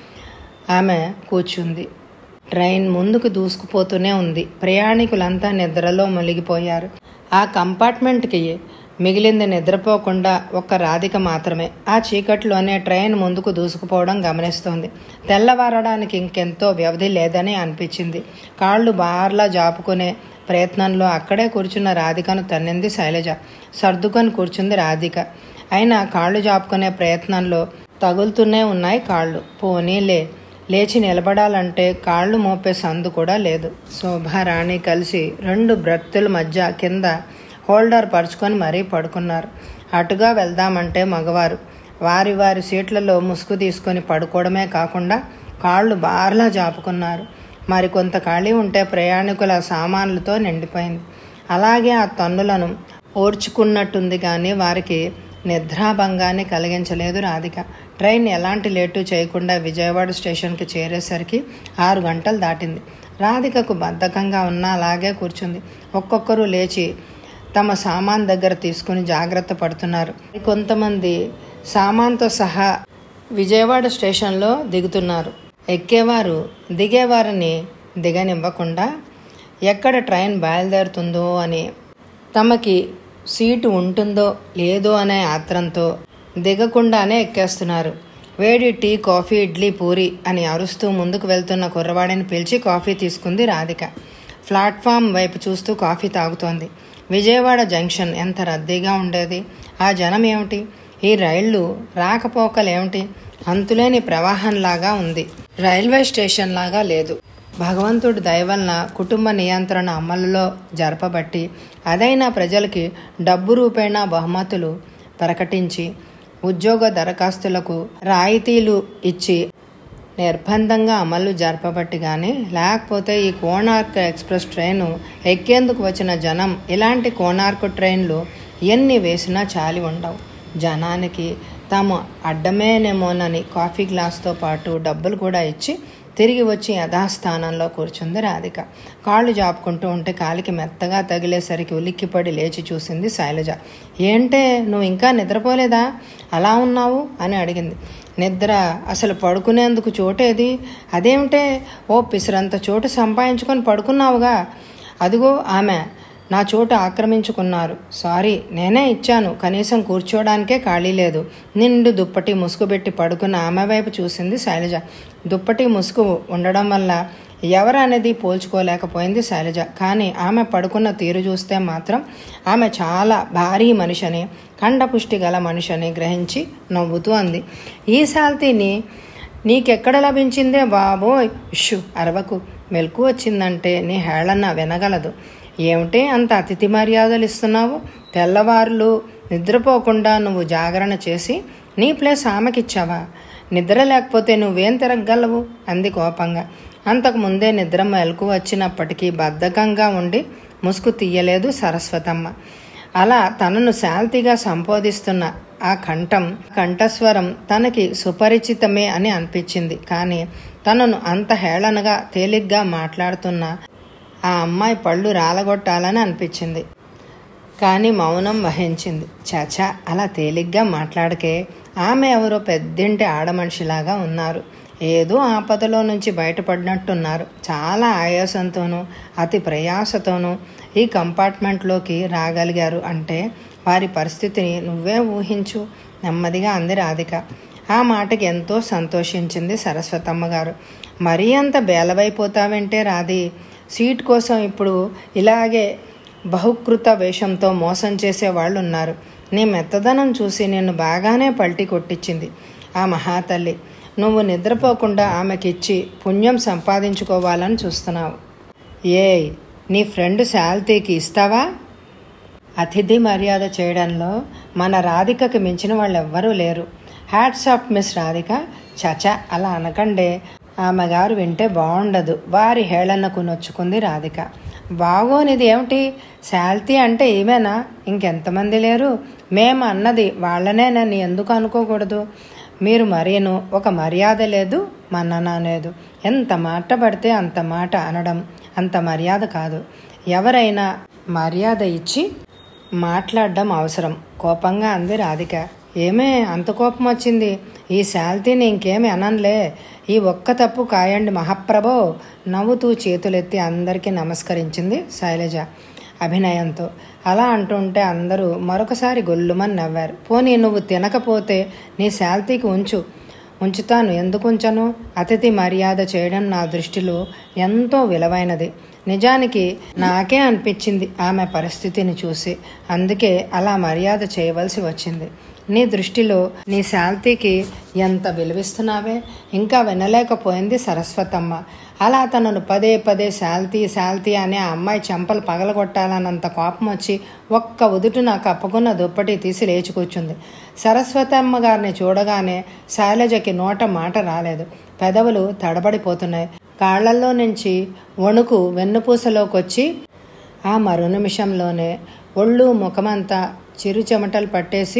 A: ఆమె కూర్చుంది ట్రైన్ ముందుకు దూసుకుపోతూనే ఉంది ప్రయాణికులంతా నిద్రలో మునిగిపోయారు ఆ కంపార్ట్మెంట్కి మిగిలింది నిద్రపోకుండా ఒక్క రాధిక మాత్రమే ఆ చీకట్లోనే ట్రైన్ ముందుకు దూసుకుపోవడం గమనిస్తోంది తెల్లవారడానికి ఇంకెంతో వ్యవధి లేదని అనిపించింది కాళ్ళు బార్లా జాపుకునే ప్రయత్నంలో అక్కడే కూర్చున్న రాధికను తన్నింది శైలజ సర్దుకొని కూర్చుంది రాధిక అయినా కాళ్ళు జాపుకునే ప్రయత్నంలో తగులుతూనే ఉన్నాయి కాళ్ళు పోనీలే లేచి నిలబడాలంటే కాళ్ళు మోపే సందు కూడా లేదు శోభారాణి కలిసి రెండు బ్రత్తుల మధ్య కింద హోల్డర్ పరుచుకొని మరీ పడుకున్నారు అటుగా వెళ్దామంటే మగవారు వారి వారి సీట్లలో ముసుగు తీసుకొని పడుకోవడమే కాకుండా కాళ్ళు బార్లా జాపుకున్నారు మరి కొంత ఖాళీ ఉంటే ప్రయాణికుల సామాన్లతో నిండిపోయింది అలాగే ఆ తన్నులను ఓర్చుకున్నట్టుంది కానీ వారికి నిద్రాభంగాన్ని కలిగించలేదు రాధిక ట్రైన్ ఎలాంటి లేటు చేయకుండా విజయవాడ స్టేషన్కి చేరేసరికి ఆరు గంటలు దాటింది రాధికకు బద్ధకంగా ఉన్నా అలాగే కూర్చుంది ఒక్కొక్కరు లేచి తమ సామాన్ దగ్గర తీసుకుని జాగ్రత్త పడుతున్నారు కొంతమంది సామాన్తో సహా విజయవాడ స్టేషన్లో దిగుతున్నారు ఎక్కేవారు దిగేవారిని దిగనివ్వకుండా ఎక్కడ ట్రైన్ బయలుదేరుతుందో అని తమకి సీటు ఉంటుందో లేదో అనే ఆత్రంతో దిగకుండానే ఎక్కేస్తున్నారు వేడి టీ కాఫీ ఇడ్లీ పూరి అని అరుస్తూ ముందుకు వెళ్తున్న కుర్రవాడిని పిలిచి కాఫీ తీసుకుంది రాధిక ప్లాట్ఫామ్ వైపు చూస్తూ కాఫీ తాగుతోంది విజయవాడ జంక్షన్ ఎంత రద్దీగా ఉండేది ఆ జనం ఏమిటి ఈ రైళ్లు రాకపోకలేమిటి అంతులేని ప్రవాహంలాగా ఉంది రైల్వే స్టేషన్ లాగా లేదు భగవంతుడి దయవలన కుటుంబ నియంత్రణ అమలులో జరపబట్టి అదైనా ప్రజలకి డబ్బు రూపేణా బహుమతులు ప్రకటించి ఉద్యోగ దరఖాస్తులకు రాయితీలు ఇచ్చి నిర్బంధంగా అమలు జరపబట్టి కానీ లేకపోతే ఈ కోణార్క్ ఎక్స్ప్రెస్ ట్రైను ఎక్కేందుకు వచ్చిన జనం ఇలాంటి కోణార్క్ ట్రైన్లు ఎన్ని వేసినా చాలి ఉండవు జనానికి తాము అడ్డమేనేమోనని కాఫీ గ్లాస్తో పాటు డబ్బులు కూడా ఇచ్చి తిరిగి వచ్చి యథాస్థానంలో కూర్చుంది రాధిక కాళ్ళు జాపుకుంటూ ఉంటే కాలికి మెత్తగా తగిలేసరికి ఉలిక్కిపడి లేచి చూసింది శైలజ ఏంటే నువ్వు ఇంకా నిద్రపోలేదా అలా ఉన్నావు అని అడిగింది నిద్ర అసలు పడుకునేందుకు చోటేది అదేమిటే ఓ పిసరంత చోటు సంపాదించుకొని పడుకున్నావుగా అదిగో ఆమె నా చోటు ఆక్రమించుకున్నారు సారీ నేనే ఇచ్చాను కనీసం కూర్చోడానికే ఖాళీ లేదు నిండు దుప్పటి ముసుగు పెట్టి పడుకున్న ఆమె వైపు చూసింది శైలజ దుప్పటి ముసుగు ఉండడం వల్ల ఎవరనేది పోల్చుకోలేకపోయింది శైలజ కానీ ఆమె పడుకున్న తీరు చూస్తే మాత్రం ఆమె చాలా భారీ మనిషిని కండపుష్టి గల మనిషిని గ్రహించి నవ్వుతూ అంది ఈ శాల్తీని నీకెక్కడ లభించిందే బాబోయ్ ఇష్యు అరవకు మెలకు వచ్చిందంటే నీ హేళన వినగలదు ఏమిటి అంత అతిథి మర్యాదలు ఇస్తున్నావు తెల్లవారులు నిద్రపోకుండా నువ్వు జాగరణ చేసి నీ ప్లేస్ ఆమెకిచ్చావా నిద్ర లేకపోతే నువ్వేం తిరగగలవు అంది కోపంగా అంతకు ముందే నిద్ర మెలకు వచ్చినప్పటికీ బద్ధకంగా ఉండి ముసుగు తీయలేదు సరస్వతమ్మ అలా తనను శాంతిగా సంబోధిస్తున్న ఆ కంఠం కంఠస్వరం తనకి సుపరిచితమే అని అనిపించింది కానీ తనను అంత హేళనగా తేలిగ్గా మాట్లాడుతున్న ఆ అమ్మాయి పళ్ళు రాలగొట్టాలని అనిపించింది కానీ మౌనం వహించింది చాచా అలా తేలిగ్గా మాట్లాడకే ఆమె ఎవరో పెద్దింటి ఆడమనిషిలాగా ఉన్నారు ఏదో ఆపదలో నుంచి బయటపడినట్టున్నారు చాలా ఆయాసంతోనూ అతి ప్రయాసతోనూ ఈ కంపార్ట్మెంట్లోకి రాగలిగారు అంటే వారి పరిస్థితిని నువ్వే ఊహించు నెమ్మదిగా అంది రాధిక ఆ మాటకి ఎంతో సంతోషించింది సరస్వతమ్మ గారు మరీ అంత బేలవైపోతావంటే రాది సీట్ కోసం ఇప్పుడు ఇలాగే బహుకృత వేషంతో మోసం చేసే వాళ్ళు ఉన్నారు నీ మెత్తదనం చూసి నిన్ను బాగానే పల్టీ కొట్టించింది ఆ మహాతల్లి నువ్వు నిద్రపోకుండా ఆమెకిచ్చి పుణ్యం సంపాదించుకోవాలని చూస్తున్నావు ఏయ్ నీ ఫ్రెండ్ శాల్తీకి ఇస్తావా అతిథి మర్యాద చేయడంలో మన రాధికకి మించిన వాళ్ళు ఎవ్వరూ లేరు హ్యాట్స్ ఆఫ్ మిస్ రాధిక చచా అలా అనకండే ఆమె గారు వింటే బాగుండదు వారి హేళనకు నొచ్చుకుంది రాధిక బాగోనిది ఏమిటి శాల్తీ అంటే ఈమెనా ఇంకెంతమంది లేరు మేము అన్నది వాళ్ళనేనని ఎందుకు అనుకోకూడదు మీరు మరీను ఒక మర్యాద లేదు మన్నన లేదు ఎంత మాట పడితే అంత మాట అనడం అంత మర్యాద కాదు ఎవరైనా మర్యాద ఇచ్చి మాట్లాడడం అవసరం కోపంగా అంది రాధిక ఏమే అంత కోపం వచ్చింది ఈ శాల్తీని ఇంకేమి అననులే ఈ ఒక్క తప్పు కాయండి మహాప్రభో నవ్వుతూ చేతులెత్తి అందరికీ నమస్కరించింది శైలజ అభినయంతో అలా అంటుంటే అందరూ మరొకసారి గొల్లుమని నవ్వారు పోనీ నువ్వు తినకపోతే నీ శాల్తీకి ఉంచు ఉంచుతాను ఎందుకు ఉంచను అతిథి మర్యాద చేయడం నా దృష్టిలో ఎంతో విలువైనది నిజానికి నాకే అనిపించింది ఆమె పరిస్థితిని చూసి అందుకే అలా మర్యాద చేయవలసి వచ్చింది నీ దృష్టిలో నీ శాంతికి ఎంత విలువిస్తున్నావే ఇంకా వినలేకపోయింది సరస్వతమ్మ అలా తనను పదే పదే శాల్తీ శాల్తీ అనే ఆ అమ్మాయి చెంపలు పగలగొట్టాలన్నంత కోపం వచ్చి ఒక్క ఉదుటున కప్పుకున్న దుప్పటి తీసి లేచి కూర్చుంది సరస్వతమ్మ గారిని చూడగానే శైలజకి నోట మాట రాలేదు పెదవులు తడబడిపోతున్నాయి కాళ్లల్లో నుంచి వణుకు వెన్నుపూసలోకొచ్చి ఆ మరో నిమిషంలోనే ఒళ్ళు ముఖమంతా చిరు చెమటలు పట్టేసి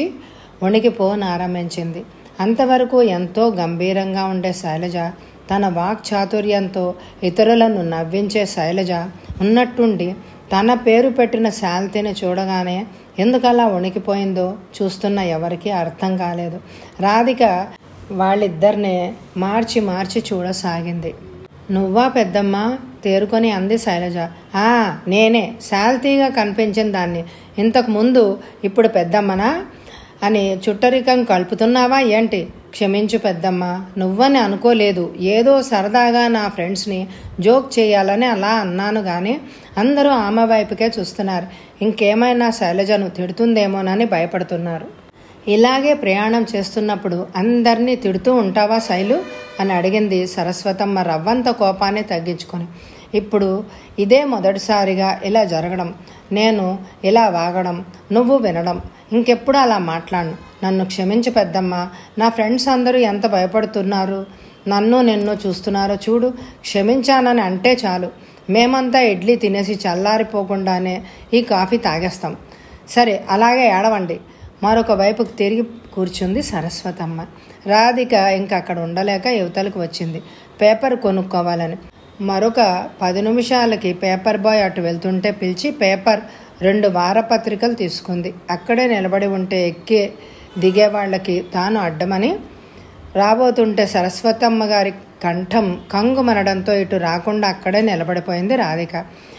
A: వణికిపోనారంభించింది అంతవరకు ఎంతో గంభీరంగా ఉండే శైలజ తన వాక్ చాతుర్యంతో ఇతరులను నవ్వించే శైలజ ఉన్నట్టుండి తన పేరు పెట్టిన శాల్తీని చూడగానే ఎందుకలా వణికిపోయిందో చూస్తున్న ఎవరికీ అర్థం కాలేదు రాధిక వాళ్ళిద్దరినే మార్చి మార్చి చూడసాగింది నువ్వా పెద్దమ్మ తేరుకొని అంది శైలజ ఆ నేనే శాల్తీగా కనిపించిన దాన్ని ఇంతకు ముందు ఇప్పుడు పెద్దమ్మనా అని చుట్టరికం కలుపుతున్నావా ఏంటి క్షమించు పెద్దమ్మ నువ్వని అనుకోలేదు ఏదో సరదాగా నా ఫ్రెండ్స్ని జోక్ చేయాలని అలా అన్నాను కానీ అందరూ ఆమె వైపుకే చూస్తున్నారు ఇంకేమైనా శైలజను తిడుతుందేమోనని భయపడుతున్నారు ఇలాగే ప్రయాణం చేస్తున్నప్పుడు అందరినీ తిడుతూ ఉంటావా శైలు అని అడిగింది సరస్వతమ్మ రవ్వంత కోపాన్ని తగ్గించుకొని ఇప్పుడు ఇదే మొదటిసారిగా ఇలా జరగడం నేను ఇలా వాగడం నువ్వు వినడం ఇంకెప్పుడు అలా మాట్లాడను నన్ను క్షమించి పెద్దమ్మ నా ఫ్రెండ్స్ అందరూ ఎంత భయపడుతున్నారు నన్ను నిన్ను చూస్తున్నారో చూడు క్షమించానని అంటే చాలు మేమంతా ఇడ్లీ తినేసి చల్లారిపోకుండానే ఈ కాఫీ తాగేస్తాం సరే అలాగే ఏడవండి మరొక వైపుకు తిరిగి కూర్చుంది సరస్వతమ్మ రాధిక ఇంకా అక్కడ ఉండలేక యువతలకు వచ్చింది పేపర్ కొనుక్కోవాలని మరొక పది నిమిషాలకి పేపర్ బాయ్ అటు వెళ్తుంటే పిలిచి పేపర్ రెండు వారపత్రికలు తీసుకుంది అక్కడే నిలబడి ఉంటే ఎక్కి దిగే వాళ్ళకి తాను అడ్డమని రాబోతుంటే సరస్వతమ్మ గారి కంఠం కంగుమనడంతో ఇటు రాకుండా అక్కడే నిలబడిపోయింది రాధిక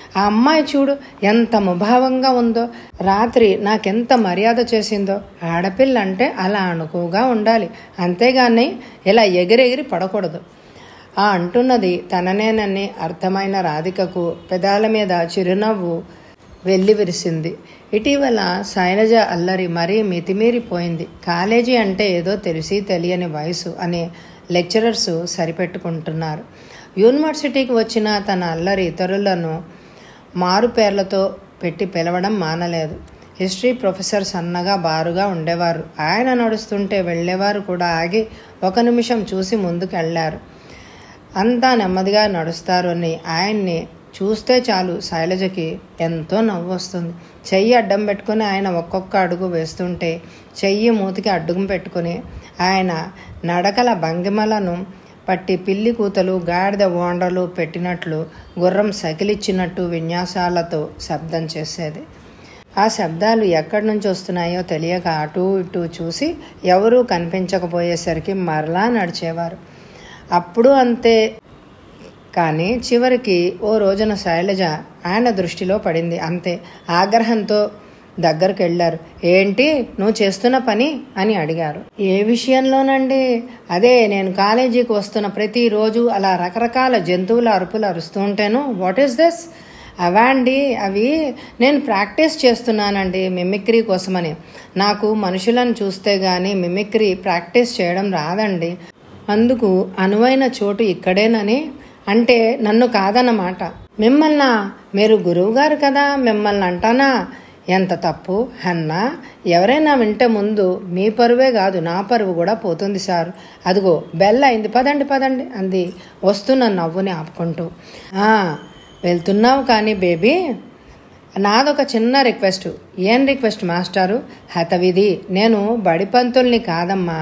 A: ఆ అమ్మాయి చూడు ఎంత ముభావంగా ఉందో రాత్రి నాకెంత మర్యాద చేసిందో ఆడపిల్ల అంటే అలా అణుకుగా ఉండాలి అంతేగాని ఇలా ఎగిరెగిరి పడకూడదు ఆ అంటున్నది తననేనని అర్థమైన రాధికకు పెదాల మీద చిరునవ్వు వెళ్ళి విరిసింది ఇటీవల శైలజ అల్లరి మరీ మితిమీరిపోయింది కాలేజీ అంటే ఏదో తెలిసి తెలియని వయసు అని లెక్చరర్స్ సరిపెట్టుకుంటున్నారు యూనివర్సిటీకి వచ్చిన తన అల్లరి ఇతరులను మారు పేర్లతో పెట్టి పిలవడం మానలేదు హిస్టరీ ప్రొఫెసర్ సన్నగా బారుగా ఉండేవారు ఆయన నడుస్తుంటే వెళ్ళేవారు కూడా ఆగి ఒక నిమిషం చూసి ముందుకు వెళ్ళారు అంతా నెమ్మదిగా నడుస్తారు అని ఆయన్ని చూస్తే చాలు శైలజకి ఎంతో నవ్వు వస్తుంది చెయ్యి అడ్డం పెట్టుకుని ఆయన ఒక్కొక్క అడుగు వేస్తుంటే చెయ్యి మూతికి అడ్డుగు పెట్టుకుని ఆయన నడకల భంగిమలను పట్టి పిల్లి కూతలు గాడిద ఓండ్రలు పెట్టినట్లు గుర్రం సకిలిచ్చినట్టు విన్యాసాలతో శబ్దం చేసేది ఆ శబ్దాలు ఎక్కడి నుంచి వస్తున్నాయో తెలియక అటూ ఇటూ చూసి ఎవరూ కనిపించకపోయేసరికి మరలా నడిచేవారు అప్పుడు అంతే కానీ చివరికి ఓ రోజున శైలజ ఆయన దృష్టిలో పడింది అంతే ఆగ్రహంతో దగ్గరికి వెళ్ళారు ఏంటి నువ్వు చేస్తున్న పని అని అడిగారు ఏ విషయంలోనండి అదే నేను కాలేజీకి వస్తున్న ప్రతిరోజు అలా రకరకాల జంతువుల అరుపులు అరుస్తూ ఉంటేను వాట్ ఈస్ దిస్ అవా అండి అవి నేను ప్రాక్టీస్ చేస్తున్నానండి మిమిక్రీ కోసమని నాకు మనుషులను చూస్తే గానీ మిమిక్రీ ప్రాక్టీస్ చేయడం రాదండి అందుకు అనువైన చోటు ఇక్కడేనని అంటే నన్ను కాదన్నమాట మిమ్మల్ని మీరు గురువుగారు కదా మిమ్మల్ని అంటానా ఎంత తప్పు అన్నా ఎవరైనా వింటే ముందు మీ పరువే కాదు నా పరువు కూడా పోతుంది సార్ అదిగో బెల్ అయింది పదండి పదండి అంది వస్తున్న నవ్వుని ఆపుకుంటూ "ఆ, వెళ్తున్నావు కానీ బేబీ నాదొక చిన్న రిక్వెస్ట్ ఏం రిక్వెస్ట్ మాస్టారు హతవిధి నేను బడిపంతుల్ని కాదమ్మా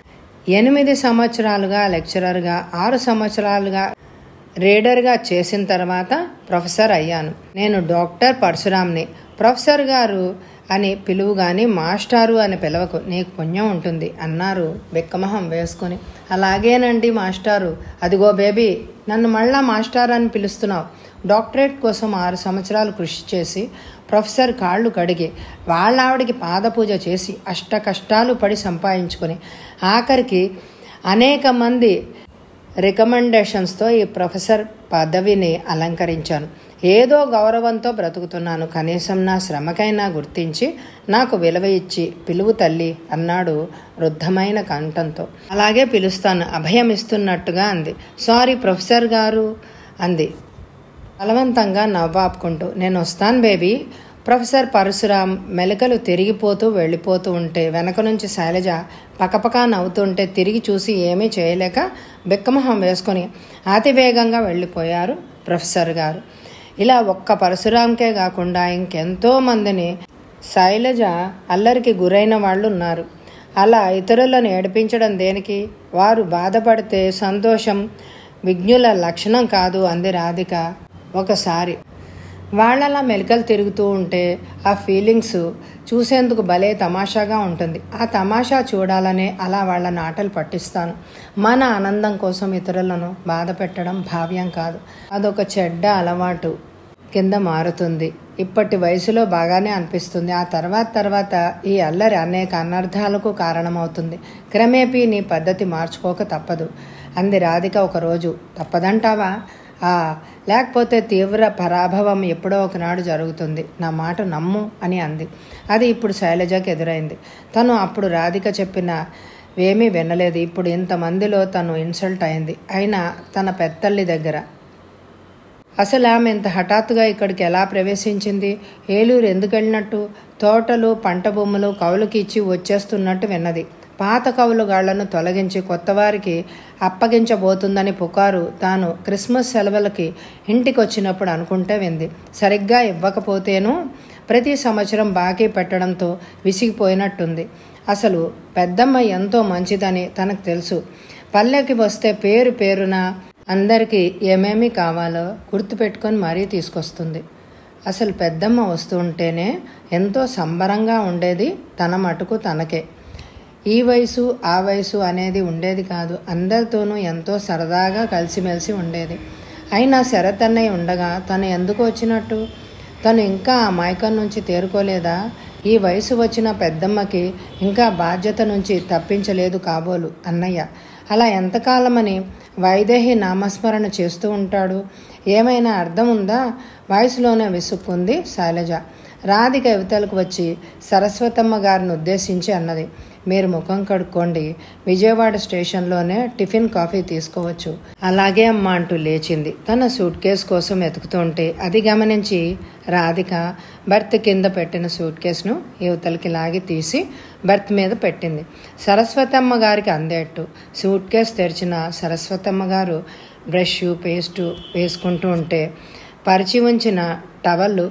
A: ఎనిమిది సంవత్సరాలుగా లెక్చరర్గా ఆరు సంవత్సరాలుగా రీడర్గా చేసిన తర్వాత ప్రొఫెసర్ అయ్యాను నేను డాక్టర్ పరశురామ్ని ప్రొఫెసర్ గారు అని పిలువు గాని మాస్టారు అని పిలవకు నీకు పుణ్యం ఉంటుంది అన్నారు బెక్కమొహం వేసుకొని అలాగేనండి మాస్టారు అదిగో బేబీ నన్ను మళ్ళా మాస్టారు అని పిలుస్తున్నావు డాక్టరేట్ కోసం ఆరు సంవత్సరాలు కృషి చేసి ప్రొఫెసర్ కాళ్ళు కడిగి వాళ్ళ ఆవిడికి పాదపూజ చేసి అష్ట కష్టాలు పడి సంపాదించుకొని ఆఖరికి అనేక మంది రికమెండేషన్స్తో ఈ ప్రొఫెసర్ పదవిని అలంకరించాను ఏదో గౌరవంతో బ్రతుకుతున్నాను కనీసం నా శ్రమకైనా గుర్తించి నాకు విలువ ఇచ్చి పిలువు తల్లి అన్నాడు వృద్ధమైన కంఠంతో అలాగే పిలుస్తాను అభయం ఇస్తున్నట్టుగా అంది సారీ ప్రొఫెసర్ గారు అంది బలవంతంగా నవ్వాపుకుంటూ నేను వస్తాను బేబీ ప్రొఫెసర్ పరశురాం మెలకలు తిరిగిపోతూ వెళ్ళిపోతూ ఉంటే వెనక నుంచి శైలజ పకపకా నవ్వుతుంటే తిరిగి చూసి ఏమీ చేయలేక బిక్కమొహం వేసుకొని అతివేగంగా వెళ్ళిపోయారు ప్రొఫెసర్ గారు ఇలా ఒక్క పరశురాంకే కాకుండా ఇంకెంతో మందిని శైలజ అల్లరికి గురైన వాళ్ళు ఉన్నారు అలా ఇతరులను ఏడిపించడం దేనికి వారు బాధపడితే సంతోషం విజ్ఞుల లక్షణం కాదు అంది రాధిక ఒకసారి వాళ్ళలా మెలికలు తిరుగుతూ ఉంటే ఆ ఫీలింగ్స్ చూసేందుకు భలే తమాషాగా ఉంటుంది ఆ తమాషా చూడాలనే అలా వాళ్ళ నాటలు పట్టిస్తాను మన ఆనందం కోసం ఇతరులను బాధ పెట్టడం భావ్యం కాదు అదొక చెడ్డ అలవాటు కింద మారుతుంది ఇప్పటి వయసులో బాగానే అనిపిస్తుంది ఆ తర్వాత తర్వాత ఈ అల్లరి అనేక అనర్థాలకు కారణమవుతుంది క్రమేపీ నీ పద్ధతి మార్చుకోక తప్పదు అంది రాధిక ఒకరోజు తప్పదంటావా ఆ లేకపోతే తీవ్ర పరాభవం ఎప్పుడో ఒకనాడు జరుగుతుంది నా మాట నమ్ము అని అంది అది ఇప్పుడు శైలజకి ఎదురైంది తను అప్పుడు రాధిక చెప్పిన ఏమీ వినలేదు ఇప్పుడు ఇంతమందిలో తను ఇన్సల్ట్ అయింది అయినా తన పెద్దల్లి దగ్గర అసలు ఆమె ఇంత హఠాత్తుగా ఇక్కడికి ఎలా ప్రవేశించింది ఏలూరు ఎందుకు వెళ్ళినట్టు తోటలు పంట భూములు కవులకి ఇచ్చి వచ్చేస్తున్నట్టు విన్నది పాత కవులుగాళ్లను తొలగించి కొత్తవారికి అప్పగించబోతుందని పుకారు తాను క్రిస్మస్ సెలవులకి ఇంటికి వచ్చినప్పుడు అనుకుంటే వింది సరిగ్గా ఇవ్వకపోతేనూ ప్రతి సంవత్సరం బాకీ పెట్టడంతో విసిగిపోయినట్టుంది అసలు పెద్దమ్మ ఎంతో మంచిదని తనకు తెలుసు పల్లెకి వస్తే పేరు పేరున అందరికీ ఏమేమి కావాలో గుర్తుపెట్టుకొని మరీ తీసుకొస్తుంది అసలు పెద్దమ్మ వస్తుంటేనే ఎంతో సంబరంగా ఉండేది తన మటుకు తనకే ఈ వయసు ఆ వయసు అనేది ఉండేది కాదు అందరితోనూ ఎంతో సరదాగా కలిసిమెలిసి ఉండేది అయినా శరత్ అన్నయ్య ఉండగా తను ఎందుకు వచ్చినట్టు తను ఇంకా ఆ మైకం నుంచి తేరుకోలేదా ఈ వయసు వచ్చిన పెద్దమ్మకి ఇంకా బాధ్యత నుంచి తప్పించలేదు కాబోలు అన్నయ్య అలా ఎంతకాలమని వైదేహి నామస్మరణ చేస్తూ ఉంటాడు ఏమైనా అర్థం ఉందా వయసులోనే విసుక్కుంది శైలజ రాధిక యువతలకు వచ్చి సరస్వతమ్మ గారిని ఉద్దేశించి అన్నది మీరు ముఖం కడుక్కోండి విజయవాడ స్టేషన్లోనే టిఫిన్ కాఫీ తీసుకోవచ్చు అలాగే అమ్మ అంటూ లేచింది తన సూట్ కేస్ కోసం వెతుకుతుంటే అది గమనించి రాధిక బర్త్ కింద పెట్టిన సూట్ కేసును యువతలకి లాగి తీసి బర్త్ మీద పెట్టింది సరస్వతమ్మ గారికి అందేట్టు సూట్ కేస్ తెరిచిన సరస్వతమ్మ గారు బ్రష్ పేస్టు వేసుకుంటూ ఉంటే పరిచి ఉంచిన టవల్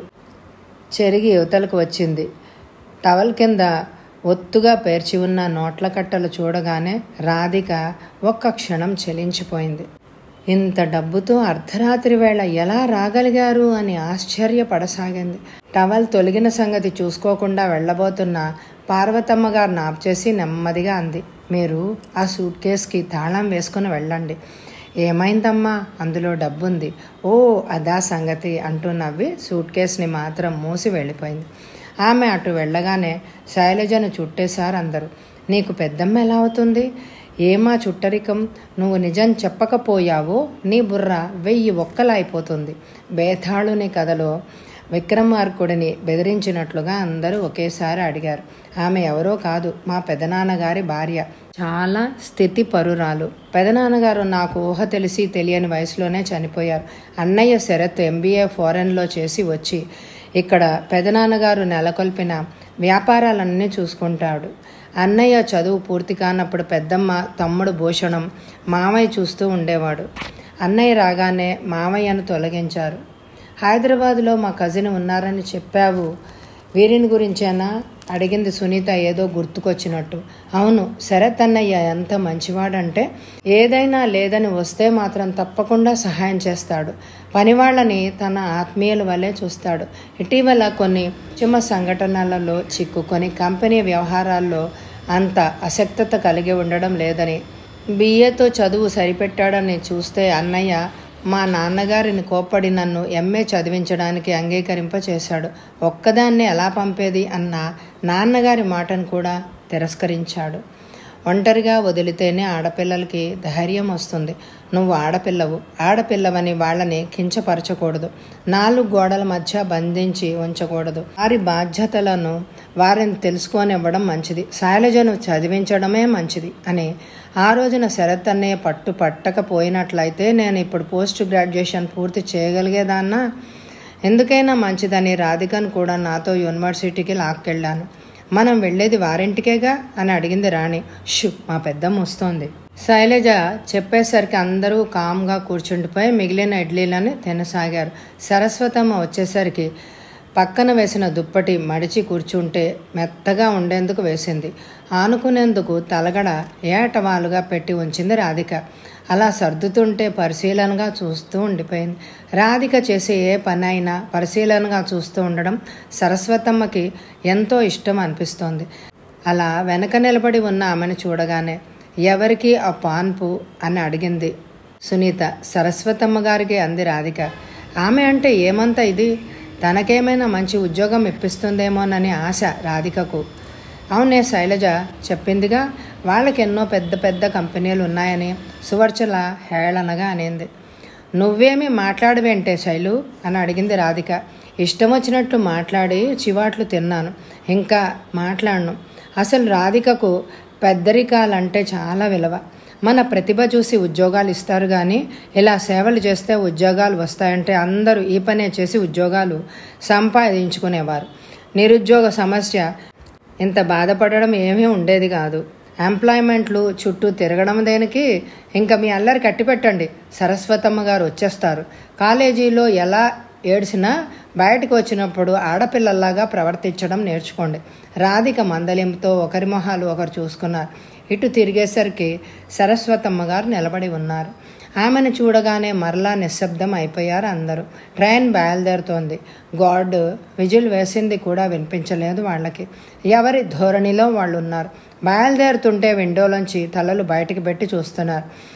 A: చెరిగి యువతలకు వచ్చింది టవల్ కింద ఒత్తుగా పేర్చి ఉన్న నోట్ల కట్టలు చూడగానే రాధిక ఒక్క క్షణం చెలించిపోయింది ఇంత డబ్బుతో అర్ధరాత్రి వేళ ఎలా రాగలిగారు అని ఆశ్చర్యపడసాగింది టవల్ తొలగిన సంగతి చూసుకోకుండా వెళ్ళబోతున్న పార్వతమ్మ గారిని ఆప్ చేసి నెమ్మదిగా అంది మీరు ఆ సూట్ కేస్కి తాళం వేసుకుని వెళ్ళండి ఏమైందమ్మా అందులో డబ్బుంది ఓ అదా సంగతి అంటూ నవ్వి సూట్ కేస్ని మాత్రం మూసి వెళ్ళిపోయింది ఆమె అటు వెళ్ళగానే శైలజను చుట్టేశారు అందరూ నీకు పెద్దమ్మ ఎలా అవుతుంది ఏమా చుట్టరికం నువ్వు నిజం చెప్పకపోయావో నీ బుర్ర వెయ్యి ఒక్కలైపోతుంది బేతాళుని కథలో విక్రమార్కుడిని బెదిరించినట్లుగా అందరూ ఒకేసారి అడిగారు ఆమె ఎవరో కాదు మా పెదనాన్నగారి భార్య చాలా స్థితి పరురాలు పెదనాన్నగారు నాకు ఊహ తెలిసి తెలియని వయసులోనే చనిపోయారు అన్నయ్య శరత్ ఎంబీఏ ఫారెన్లో చేసి వచ్చి ఇక్కడ పెదనాన్నగారు నెలకొల్పిన వ్యాపారాలన్నీ చూసుకుంటాడు అన్నయ్య చదువు పూర్తి కానప్పుడు పెద్దమ్మ తమ్ముడు భూషణం మామయ్య చూస్తూ ఉండేవాడు అన్నయ్య రాగానే మామయ్యను తొలగించారు హైదరాబాద్లో మా కజిన్ ఉన్నారని చెప్పావు వీరిని గురించేనా అడిగింది సునీత ఏదో గుర్తుకొచ్చినట్టు అవును శరత్ అన్నయ్య ఎంత మంచివాడంటే ఏదైనా లేదని వస్తే మాత్రం తప్పకుండా సహాయం చేస్తాడు పనివాళ్ళని తన ఆత్మీయుల వల్లే చూస్తాడు ఇటీవల కొన్ని చిన్న సంఘటనలలో చిక్కుకొని కంపెనీ వ్యవహారాల్లో అంత అసక్తత కలిగి ఉండడం లేదని బిఏతో చదువు సరిపెట్టాడని చూస్తే అన్నయ్య మా నాన్నగారిని కోప్పడి నన్ను ఎంఏ చదివించడానికి అంగీకరింప చేశాడు ఒక్కదాన్ని ఎలా పంపేది అన్న నాన్నగారి మాటను కూడా తిరస్కరించాడు ఒంటరిగా వదిలితేనే ఆడపిల్లలకి ధైర్యం వస్తుంది నువ్వు ఆడపిల్లవు ఆడపిల్లవని వాళ్ళని కించపరచకూడదు నాలుగు గోడల మధ్య బంధించి ఉంచకూడదు వారి బాధ్యతలను వారిని తెలుసుకొనివ్వడం మంచిది శైలజను చదివించడమే మంచిది అని ఆ రోజున శరత్ అన్నయ్య పట్టు పట్టకపోయినట్లయితే నేను ఇప్పుడు పోస్ట్ గ్రాడ్యుయేషన్ పూర్తి చేయగలిగేదాన్నా ఎందుకైనా మంచిదని రాధికను కూడా నాతో యూనివర్సిటీకి లాక్కెళ్ళాను మనం వెళ్ళేది వారింటికేగా అని అడిగింది రాణి షు మా పెద్దమ్మ వస్తోంది శైలజ చెప్పేసరికి అందరూ కామ్గా కూర్చుండిపోయి మిగిలిన ఇడ్లీలను తినసాగారు సరస్వతమ్మ వచ్చేసరికి పక్కన వేసిన దుప్పటి మడిచి కూర్చుంటే మెత్తగా ఉండేందుకు వేసింది ఆనుకునేందుకు తలగడ ఏటవాలుగా పెట్టి ఉంచింది రాధిక అలా సర్దుతుంటే పరిశీలనగా చూస్తూ ఉండిపోయింది రాధిక చేసే ఏ పని అయినా పరిశీలనగా చూస్తూ ఉండడం సరస్వతమ్మకి ఎంతో ఇష్టం అనిపిస్తోంది అలా వెనక నిలబడి ఉన్న ఆమెను చూడగానే ఎవరికి ఆ పాన్పు అని అడిగింది సునీత సరస్వతమ్మ గారికి అంది రాధిక ఆమె అంటే ఏమంత ఇది తనకేమైనా మంచి ఉద్యోగం ఇప్పిస్తుందేమోనని ఆశ రాధికకు అవునే శైలజ చెప్పిందిగా వాళ్ళకి ఎన్నో పెద్ద పెద్ద కంపెనీలు ఉన్నాయని సువర్చల హేళనగా అనింది నువ్వేమీ మాట్లాడవేంటే శైలు అని అడిగింది రాధిక ఇష్టం వచ్చినట్టు మాట్లాడి చివాట్లు తిన్నాను ఇంకా మాట్లాడను అసలు రాధికకు పెద్దరికాలంటే చాలా విలువ మన ప్రతిభ చూసి ఉద్యోగాలు ఇస్తారు కానీ ఇలా సేవలు చేస్తే ఉద్యోగాలు వస్తాయంటే అందరూ ఈ పనే చేసి ఉద్యోగాలు సంపాదించుకునేవారు నిరుద్యోగ సమస్య ఇంత బాధపడడం ఏమీ ఉండేది కాదు ఎంప్లాయ్మెంట్లు చుట్టూ తిరగడం దేనికి ఇంకా మీ అల్లరి కట్టిపెట్టండి సరస్వతమ్మ గారు వచ్చేస్తారు కాలేజీలో ఎలా ఏడ్చినా బయటకు వచ్చినప్పుడు ఆడపిల్లల్లాగా ప్రవర్తించడం నేర్చుకోండి రాధిక మందలింపుతో ఒకరి మొహాలు ఒకరు చూసుకున్నారు ఇటు తిరిగేసరికి సరస్వతమ్మ గారు నిలబడి ఉన్నారు ఆమెను చూడగానే మరలా నిశ్శబ్దం అయిపోయారు అందరూ ట్రైన్ బయలుదేరుతోంది గాడ్ విజిల్ వేసింది కూడా వినిపించలేదు వాళ్ళకి ఎవరి ధోరణిలో వాళ్ళు ఉన్నారు బయలుదేరుతుంటే విండోలోంచి తలలు బయటికి పెట్టి చూస్తున్నారు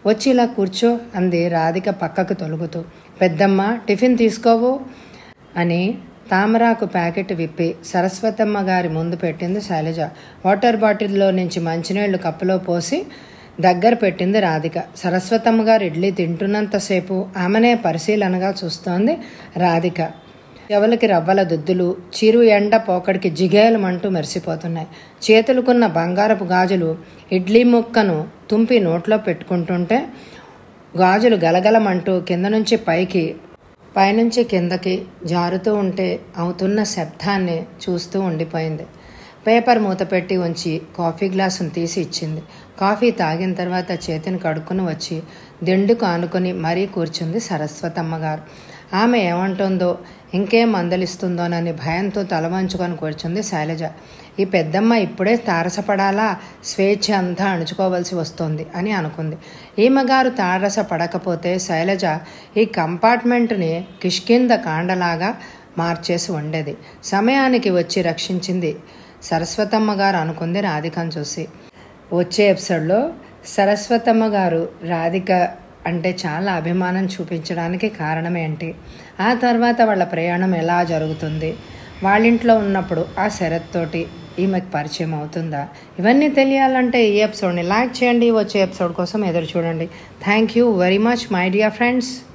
A: వచ్చి ఇలా కూర్చో అంది రాధిక పక్కకు తొలుగుతూ పెద్దమ్మ టిఫిన్ తీసుకోవు అని తామరాకు ప్యాకెట్ విప్పి సరస్వతమ్మ గారి ముందు పెట్టింది శైలజ వాటర్ బాటిల్లో నుంచి మంచినీళ్లు కప్పులో పోసి దగ్గర పెట్టింది రాధిక సరస్వతమ్మ గారు ఇడ్లీ తింటున్నంతసేపు ఆమెనే పరిశీలనగా చూస్తోంది రాధిక చెవులకి రవ్వల దుద్దులు చిరు ఎండ పోకడికి జిగేలమంటూ మెరిసిపోతున్నాయి చేతులకున్న బంగారపు గాజులు ఇడ్లీ ముక్కను తుంపి నోట్లో పెట్టుకుంటుంటే గాజులు గలగలమంటూ కింద నుంచి పైకి పైనుంచి కిందకి జారుతూ ఉంటే అవుతున్న శబ్దాన్ని చూస్తూ ఉండిపోయింది పేపర్ మూత పెట్టి ఉంచి కాఫీ గ్లాసును తీసి ఇచ్చింది కాఫీ తాగిన తర్వాత చేతిని కడుక్కుని వచ్చి దిండుకు ఆనుకొని మరీ కూర్చుంది సరస్వతమ్మ గారు ఆమె ఏమంటుందో ఇంకేం మందలిస్తుందోనని భయంతో తల వంచుకొని కూర్చుంది శైలజ ఈ పెద్దమ్మ ఇప్పుడే తారసపడాలా స్వేచ్ఛ అంతా అణుచుకోవలసి వస్తోంది అని అనుకుంది ఈమెగారు తారస పడకపోతే శైలజ ఈ కంపార్ట్మెంట్ని కిష్కింద కాండలాగా మార్చేసి ఉండేది సమయానికి వచ్చి రక్షించింది సరస్వతమ్మ గారు అనుకుంది రాధికను చూసి వచ్చే ఎపిసోడ్లో సరస్వతమ్మ గారు రాధిక అంటే చాలా అభిమానం చూపించడానికి కారణం ఏంటి ఆ తర్వాత వాళ్ళ ప్రయాణం ఎలా జరుగుతుంది వాళ్ళింట్లో ఉన్నప్పుడు ఆ శరత్ తోటి ఈమెకు పరిచయం అవుతుందా ఇవన్నీ తెలియాలంటే ఈ ఎపిసోడ్ని లైక్ చేయండి వచ్చే ఎపిసోడ్ కోసం ఎదురు చూడండి thank you very much my dear friends